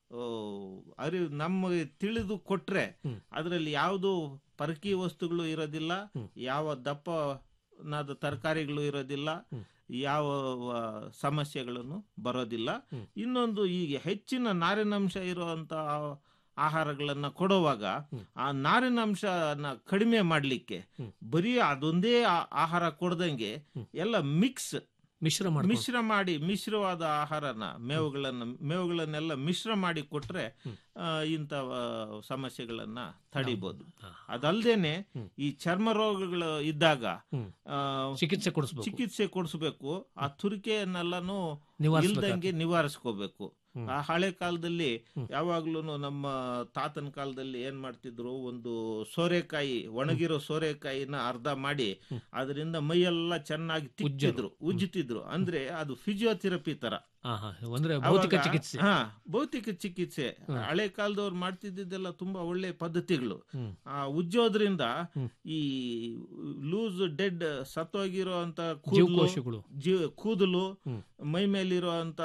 ಅರಿ ನಮಗೆ ತಿಳಿದು ಕೊಟ್ರೆ ಅದರಲ್ಲಿ ಯಾವುದು ಪರಕಿ ವಸ್ತುಗಳು ಇರೋದಿಲ್ಲ ಯಾವ ದಪ್ಪನಾದ ತರಕಾರಿಗಳು ಇರೋದಿಲ್ಲ ಯಾವ ಆ, ಸಮಸ್ಯೆಗಳನ್ನು ಬರೋದಿಲ್ಲ ಇನ್ನೊಂದು ಈಗ ಹೆಚ್ಚಿನ ನಾರಿನಂಶ ಇರುವಂತ ಆಹಾರಗಳನ್ನ ಕೊಡುವಾಗ ಆ ನಾರಿನಂಶನ ಕಡಿಮೆ ಮಾಡ್ಲಿಕ್ಕೆ ಬರೀ ಅದೊಂದೇ ಆ- ಆಹಾರ ಕೊಡ್ದಂಗೆ ಎಲ್ಲ ಮಿಕ್ಸ್ ಮಿಶ್ರ ಮಾಡ್ಕೊಂಡು. ಮಿಶ್ರ ಮಾಡಿ ಮಿಶ್ರವಾದ ಆಹಾರನ ಮೇವುಗಳನ್ನ ಮೇವುಗಳನ್ನೆಲ್ಲ ಮಿಶ್ರ ಮಾಡಿ ಕೊಟ್ರೆ ಆ, ಇಂಥ ಆ, ಸಮಸ್ಯೆಗಳನ್ನ ತಡಿಬಹುದು ಅದಲ್ದೇನೆ ಈ ಚರ್ಮ ರೋಗಗಳು ಇದ್ದಾಗ ಆ, ಚಿಕಿತ್ಸೆ ಕೊಡಿಸ್ಬೇಕು. ಚಿಕಿತ್ಸೆ ಕೊಡಿಸ್ಬೇಕು ಆ ತುರಿಕೆಯನ್ನೆಲ್ಲನೂ ನಿವಾರಿಸ್ಬೇಕಾಗ್ತದೆ. ಇಲ್ದಂಗೆ ನಿವಾರಿಸ್ಕೋಬೇಕು ಆ ಹಳೆ ಕಾಲದಲ್ಲಿ ಯಾವಾಗ್ಲೂ ನಮ್ಮ ತಾತನ ಕಾಲದಲ್ಲಿ ಏನ್ ಮಾಡ್ತಿದ್ರು ಒಂದು ಸೋರೆಕಾಯಿ ಒಣಗಿರೋ ಸೋರೆಕಾಯಿನ ಅರ್ಧ ಮಾಡಿ ಅದರಿಂದ ಮೈಯೆಲ್ಲ ಚೆನ್ನಾಗಿ ತಿಕ್ಕಿದ್ರು ಉಜ್ಜುತ್ತಿದ್ರು ಅಂದ್ರೆ ಅದು ಫಿಸಿಯೋಥೆರಪಿ ತರ ಹಾ, ಹಾ. ಅಂದ್ರೆ ಭೌತಿಕ ಅವಾಗ- ಚಿಕಿತ್ಸೆ ಹಾ ಭೌತಿಕ ಚಿಕಿತ್ಸೆ ಹಳೆ ಕಾಲದವ್ರು ಮಾಡ್ತಿದ್ದೆಲ್ಲ ತುಂಬಾ ಒಳ್ಳೆ ಪದ್ಧತಿಗಳು ಆ ಉಜ್ಜೋದ್ರಿಂದ ಈ ಲೂಸ್ ಡೆಡ್ ಸತ್ತೋಗಿರೋ ಅಂತ ಜೀವಕೋಶಗಳು. ಕೂದಲು ಮೈ ಮೇಲಿರುವಂತ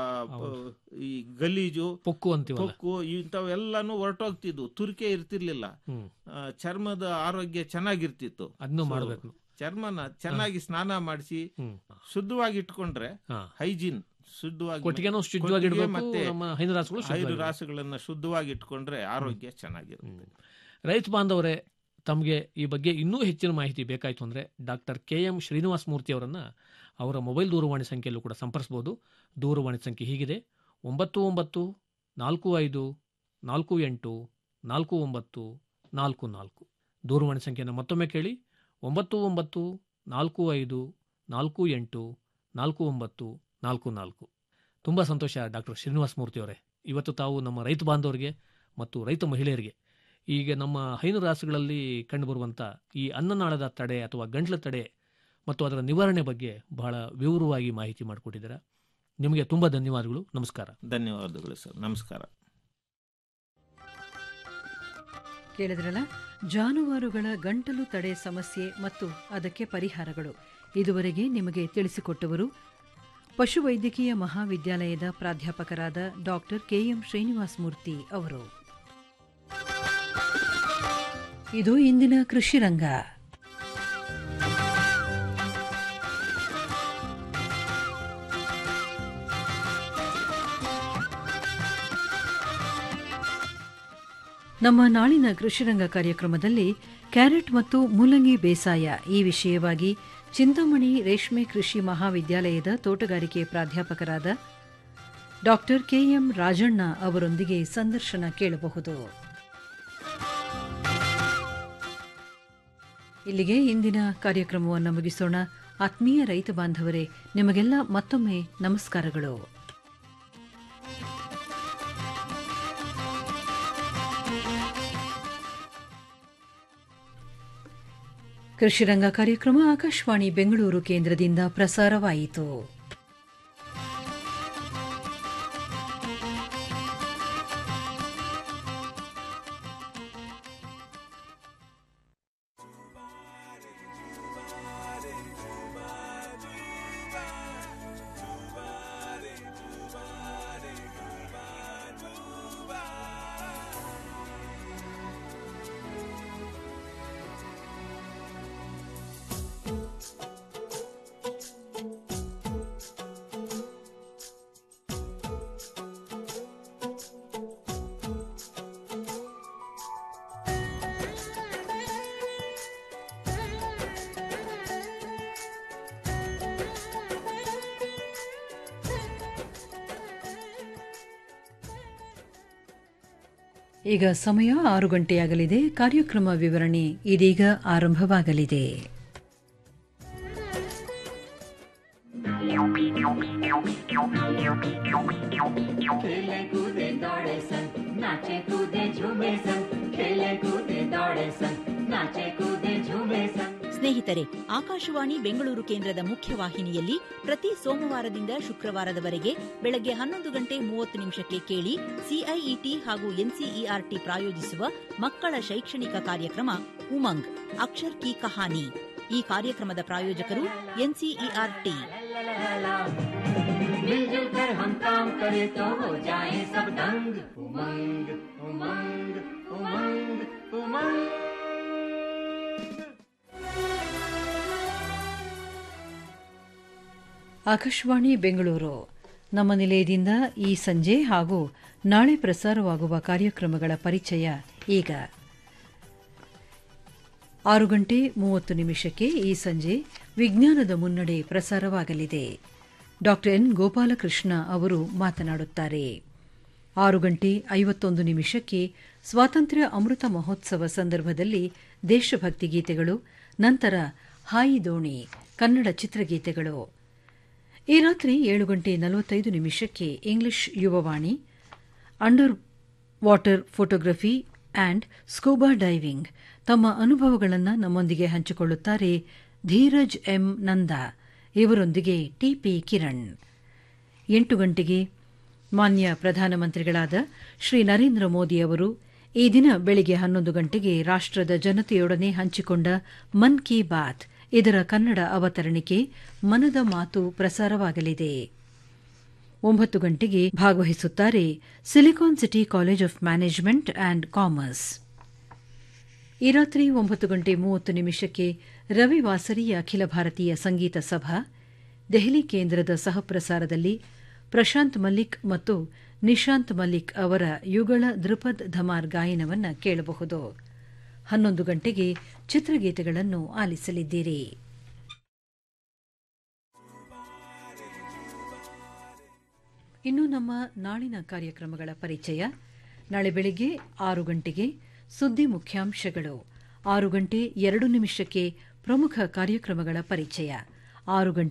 ಈ ಗಲೀಜು ಪೊಕ್ಕು ಅಂತೀವಲ್ಲ. ಪೊಕ್ಕು ಇಂಥವೆಲ್ಲಾನು ಹೊರಟೋಗ್ತಿದ್ವು ತುರಿಕೆ ಇರ್ತಿರ್ಲಿಲ್ಲ ಆ, ಚರ್ಮದ ಆರೋಗ್ಯ ಚೆನ್ನಾಗಿರ್ತಿತ್ತು ಅದ್ನೂ So, ಮಾಡ್ಬೇಕು. ಚರ್ಮನ ಚೆನ್ನಾಗಿ ಸ್ನಾನ ಮಾಡಿಸಿ ಶುದ್ಧವಾಗಿ ಇಟ್ಕೊಂಡ್ರೆ ಹೈಜೀನ್ ಶುದ್ಧವಾಗಿ ಕೊಟ್ಟಿಗೆನೂ ಶುದ್ಧವಾಗಿ ಕೊಟ್ಟಿಗೆ ಇಡ್ಬೇಕು, ಮತ್ತೆ ನಮ್ಮ ಹೈನುರಾಸುಗಳು ಶುದ್ಧವಾಗಿ ಹೈನು ರಾಸುಗಳನ್ನ ಶುದ್ಧವಾಗಿ ಇಟ್ಕೊಂಡ್ರೆ ಆರೋಗ್ಯ ಚೆನ್ನಾಗಿರುತ್ತೆ ರೈತ ಬಾಂಧವರೇ ತಮಗೆ ಈ ಬಗ್ಗೆ ಇನ್ನೂ ಹೆಚ್ಚಿನ ಮಾಹಿತಿ ಬೇಕಾಯಿತು ಅಂದರೆ doctor K M Srinivasa Murthy ಅವರನ್ನು ಅವರ ಮೊಬೈಲ್ ದೂರವಾಣಿ ಸಂಖ್ಯೆಯಲ್ಲೂ ಕೂಡ ಸಂಪರ್ಸ್ಬೋದು ದೂರವಾಣಿ ಸಂಖ್ಯೆ ಹೀಗಿದೆ ಒಂಬತ್ತು ಒಂಬತ್ತು ನಾಲ್ಕು ಐದು ನಾಲ್ಕು ಎಂಟು ನಾಲ್ಕು ಒಂಬತ್ತು ನಾಲ್ಕು ನಾಲ್ಕು ದೂರವಾಣಿ ಸಂಖ್ಯೆಯನ್ನು ಮತ್ತೊಮ್ಮೆ ಕೇಳಿ ಒಂಬತ್ತು ಒಂಬತ್ತು ನಾಲ್ಕು ಐದು ನಾಲ್ಕು ಎಂಟು ನಾಲ್ಕು ಒಂಬತ್ತು ನಾಲ್ಕು ನಾಲ್ಕು ತುಂಬ ಸಂತೋಷ ಡಾಕ್ಟರ್ ಶ್ರೀನಿವಾಸ ಮೂರ್ತಿ ಅವರೇ ಇವತ್ತು ತಾವು ನಮ್ಮ ರೈತ ಬಾಂಧವರಿಗೆ ಮತ್ತು ರೈತ ಮಹಿಳೆಯರಿಗೆ ಈಗ ನಮ್ಮ ಹೈನು ರಾಸುಗಳಲ್ಲಿ ಕಂಡುಬರುವಂಥ ಈ ಅನ್ನನಾಳದ ತಡೆ ಅಥವಾ ಗಂಟ್ಲ ತಡೆ ಮತ್ತು ಅದರ ನಿವಾರಣೆ ಬಗ್ಗೆ ಬಹಳ ವಿವರವಾಗಿ ಮಾಹಿತಿ ಮಾಡಿಕೊಟ್ಟಿದ್ದೀರಾ ನಿಮಗೆ ತುಂಬ ಧನ್ಯವಾದಗಳು ನಮಸ್ಕಾರ ಧನ್ಯವಾದಗಳು ಸರ್ ನಮಸ್ಕಾರ ಕೇಳಿದ್ರಲ್ಲ ಜಾನುವಾರುಗಳ ಗಂಟಲು ತಡೆ ಸಮಸ್ಯೆ ಮತ್ತು ಅದಕ್ಕೆ ಪರಿಹಾರಗಳು ಇದುವರೆಗೆ ನಿಮಗೆ ತಿಳಿಸಿಕೊಟ್ಟವರು ಪಶುವೈದ್ಯಕೀಯ ಮಹಾವಿದ್ಯಾಲಯದ ಪ್ರಾಧ್ಯಾಪಕರಾದ ಡಾಕ್ಟರ್ ಕೆಎಂ ಶ್ರೀನಿವಾಸ ಮೂರ್ತಿ ಅವರು ಇದು ಇಂದಿನ ಕೃಷಿ ರಂಗ ನಮ್ಮ ನಾಳಿನ ಕೃಷಿರಂಗ ಕಾರ್ಯಕ್ರಮದಲ್ಲಿ ಕ್ಯಾರೆಟ್ ಮತ್ತು ಮೂಲಂಗಿ ಬೇಸಾಯ ಈ ವಿಷಯವಾಗಿ ಚಿಂತಾಮಣಿ ರೇಷ್ಮೆ ಕೃಷಿ ಮಹಾವಿದ್ಯಾಲಯದ ತೋಟಗಾರಿಕೆ ಪ್ರಾಧ್ಯಾಪಕರಾದ ಡಾಕ್ಟರ್ ಕೆಎಂ ರಾಜಣ್ಣ ಅವರೊಂದಿಗೆ ಸಂದರ್ಶನ ಕೇಳಬಹುದು ಇಲ್ಲಿಗೆ ಇಂದಿನ ಕಾರ್ಯಕ್ರಮವನ್ನು ಮುಗಿಸೋಣ ಆತ್ಮೀಯ ರೈತ ಬಾಂಧವರೇ ನಿಮಗೆಲ್ಲ ಮತ್ತೊಮ್ಮೆ ನಮಸ್ಕಾರಗಳು ಕೃಷಿರಂಗ ಕಾರ್ಯಕ್ರಮ ಆಕಾಶವಾಣಿ ಬೆಂಗಳೂರು ಕೇಂದ್ರದಿಂದ ಪ್ರಸಾರವಾಯಿತು ಈಗ ಸಮಯ ಆರು ಗಂಟೆಯಾಗಲಿದೆ ಕಾರ್ಯಕ್ರಮ ವಿವರಣೆ ಇದೀಗ ಆರಂಭವಾಗಲಿದೆ खेले कूदे दौड़े सन नाचे कूदे झूमे सन खेले कूदे दौड़े सन नाचे कूदे झूमे सन ಸ್ನೇಹಿತರೆ ಆಕಾಶವಾಣಿ ಬೆಂಗಳೂರು ಕೇಂದ್ರದ ಮುಖ್ಯವಾಹಿನಿಯಲ್ಲಿ ಪ್ರತಿ ಸೋಮವಾರದಿಂದ ಶುಕ್ರವಾರದವರೆಗೆ ಬೆಳಗ್ಗೆ ಹನ್ನೊಂದು ಗಂಟೆ ಮೂವತ್ತು ನಿಮಿಷಕ್ಕೆ ಕೇಳಿ ಸಿಐಇಟಿ ಹಾಗೂ ಎನ್ಸಿಇಆರ್ಟಿ ಪ್ರಾಯೋಜಿಸುವ ಮಕ್ಕಳ ಶೈಕ್ಷಣಿಕ ಕಾರ್ಯಕ್ರಮ ಉಮಂಗ್ ಅಕ್ಷರ್ ಕಿ ಕಹಾನಿ ಈ ಕಾರ್ಯಕ್ರಮದ ಪ್ರಾಯೋಜಕರು ಎನ್ಸಿಇಆರ್ಟಿ मिलजुल कर हम काम करें तो हो जाए सब दंग उमंग उमंग उमंग उमंग ಆಕಾಶವಾಣಿ ಬೆಂಗಳೂರು ನಮ್ಮ ನಿಲಯದಿಂದ ಈ ಸಂಜೆ ಹಾಗೂ ನಾಳೆ ಪ್ರಸಾರವಾಗುವ ಕಾರ್ಯಕ್ರಮಗಳ ಪರಿಚಯ ಈಗ ಆರು ಗಂಟೆ ಮೂವತ್ತು ನಿಮಿಷಕ್ಕೆ ಈ ಸಂಜೆ ವಿಜ್ಞಾನದ ಮುನ್ನಡೆ ಪ್ರಸಾರವಾಗಲಿದೆ ಡಾ ಎನ್ ಗೋಪಾಲಕೃಷ್ಣ ಅವರು ಮಾತನಾಡುತ್ತಾರೆ ಆರು ಗಂಟೆ ಐವತ್ತೊಂದು ನಿಮಿಷಕ್ಕೆ ಸ್ವಾತಂತ್ರ್ಯ ಅಮೃತ ಮಹೋತ್ಸವ ಸಂದರ್ಭದಲ್ಲಿ ದೇಶಭಕ್ತಿ ಗೀತೆಗಳು ನಂತರ ಹಾಯಿ ದೋಣಿ ಕನ್ನಡ ಚಿತ್ರಗೀತೆಗಳು ಈ ರಾತ್ರಿ ಏಳು ಗಂಟೆ ನಲವತ್ತೈದು ನಿಮಿಷಕ್ಕೆ English Yuvavani underwater photography and scuba diving ತಮ್ಮ ಅನುಭವಗಳನ್ನು ನಮ್ಮೊಂದಿಗೆ ಹಂಚಿಕೊಳ್ಳುತ್ತಾರೆ ಧೀರಜ್ ಎಂ ನಂದಾ ಇವರೊಂದಿಗೆ ಟಿಪಿ ಕಿರಣ್ ಎಂಟು ಗಂಟೆಗೆ ಮಾನ್ಯ ಪ್ರಧಾನಮಂತ್ರಿಗಳಾದ ಶ್ರೀ ನರೇಂದ್ರ ಮೋದಿ ಅವರು ಈ ದಿನ ಬೆಳಿಗ್ಗೆ ಹನ್ನೊಂದು ಗಂಟೆಗೆ ರಾಷ್ಟ್ರದ ಜನತೆಯೊಡನೆ ಹಂಚಿಕೊಂಡ ಮನ್ ಕಿ ಬಾತ್ ಇದರ ಕನ್ನಡ ಅವತರಣಿಕೆ ಮನದ ಮಾತು ಪ್ರಸಾರವಾಗಲಿದೆ ಒಂಬತ್ತು ಗಂಟೆಗೆ ಭಾಗವಹಿಸುತ್ತಾರೆ Silicon City College of Management and Commerce ಈ ರಾತ್ರಿ ಒಂಬತ್ತು ಗಂಟೆ ಮೂವತ್ತು ನಿಮಿಷಕ್ಕೆ ರವಿವಾಸರಿಯ ಅಖಿಲ ಭಾರತೀಯ ಸಂಗೀತ ಸಭಾ ದೆಹಲಿ ಕೇಂದ್ರದ ಸಹಪ್ರಸಾರದಲ್ಲಿ ಪ್ರಶಾಂತ್ ಮಲ್ಲಿಕ್ ಮತ್ತು ನಿಶಾಂತ್ ಮಲ್ಲಿಕ್ ಅವರ ಯುಗಳ ಧ್ರುಪದ್ ಧಮಾರ್ ಗಾಯನವನ್ನು ಕೇಳಬಹುದು ಹನ್ನೊಂದು ಗಂಟೆಗೆ ಚಿತ್ರಗೀತೆಗಳನ್ನು ಆಲಿಸಲಿದ್ದೀರಿ ಇನ್ನು ನಮ್ಮ ನಾಳಿನ ಕಾರ್ಯಕ್ರಮಗಳ ಪರಿಚಯ ನಾಳೆ ಬೆಳಿಗ್ಗೆ ಆರು ಗಂಟೆಗೆ ಸುದ್ದಿ ಮುಖ್ಯಾಂಶಗಳು ಆರು ಗಂಟೆ ಎರಡು ನಿಮಿಷಕ್ಕೆ ಪ್ರಮುಖ ಕಾರ್ಯಕ್ರಮಗಳ ಪರಿಚಯ ಆರು ಗಂಟೆ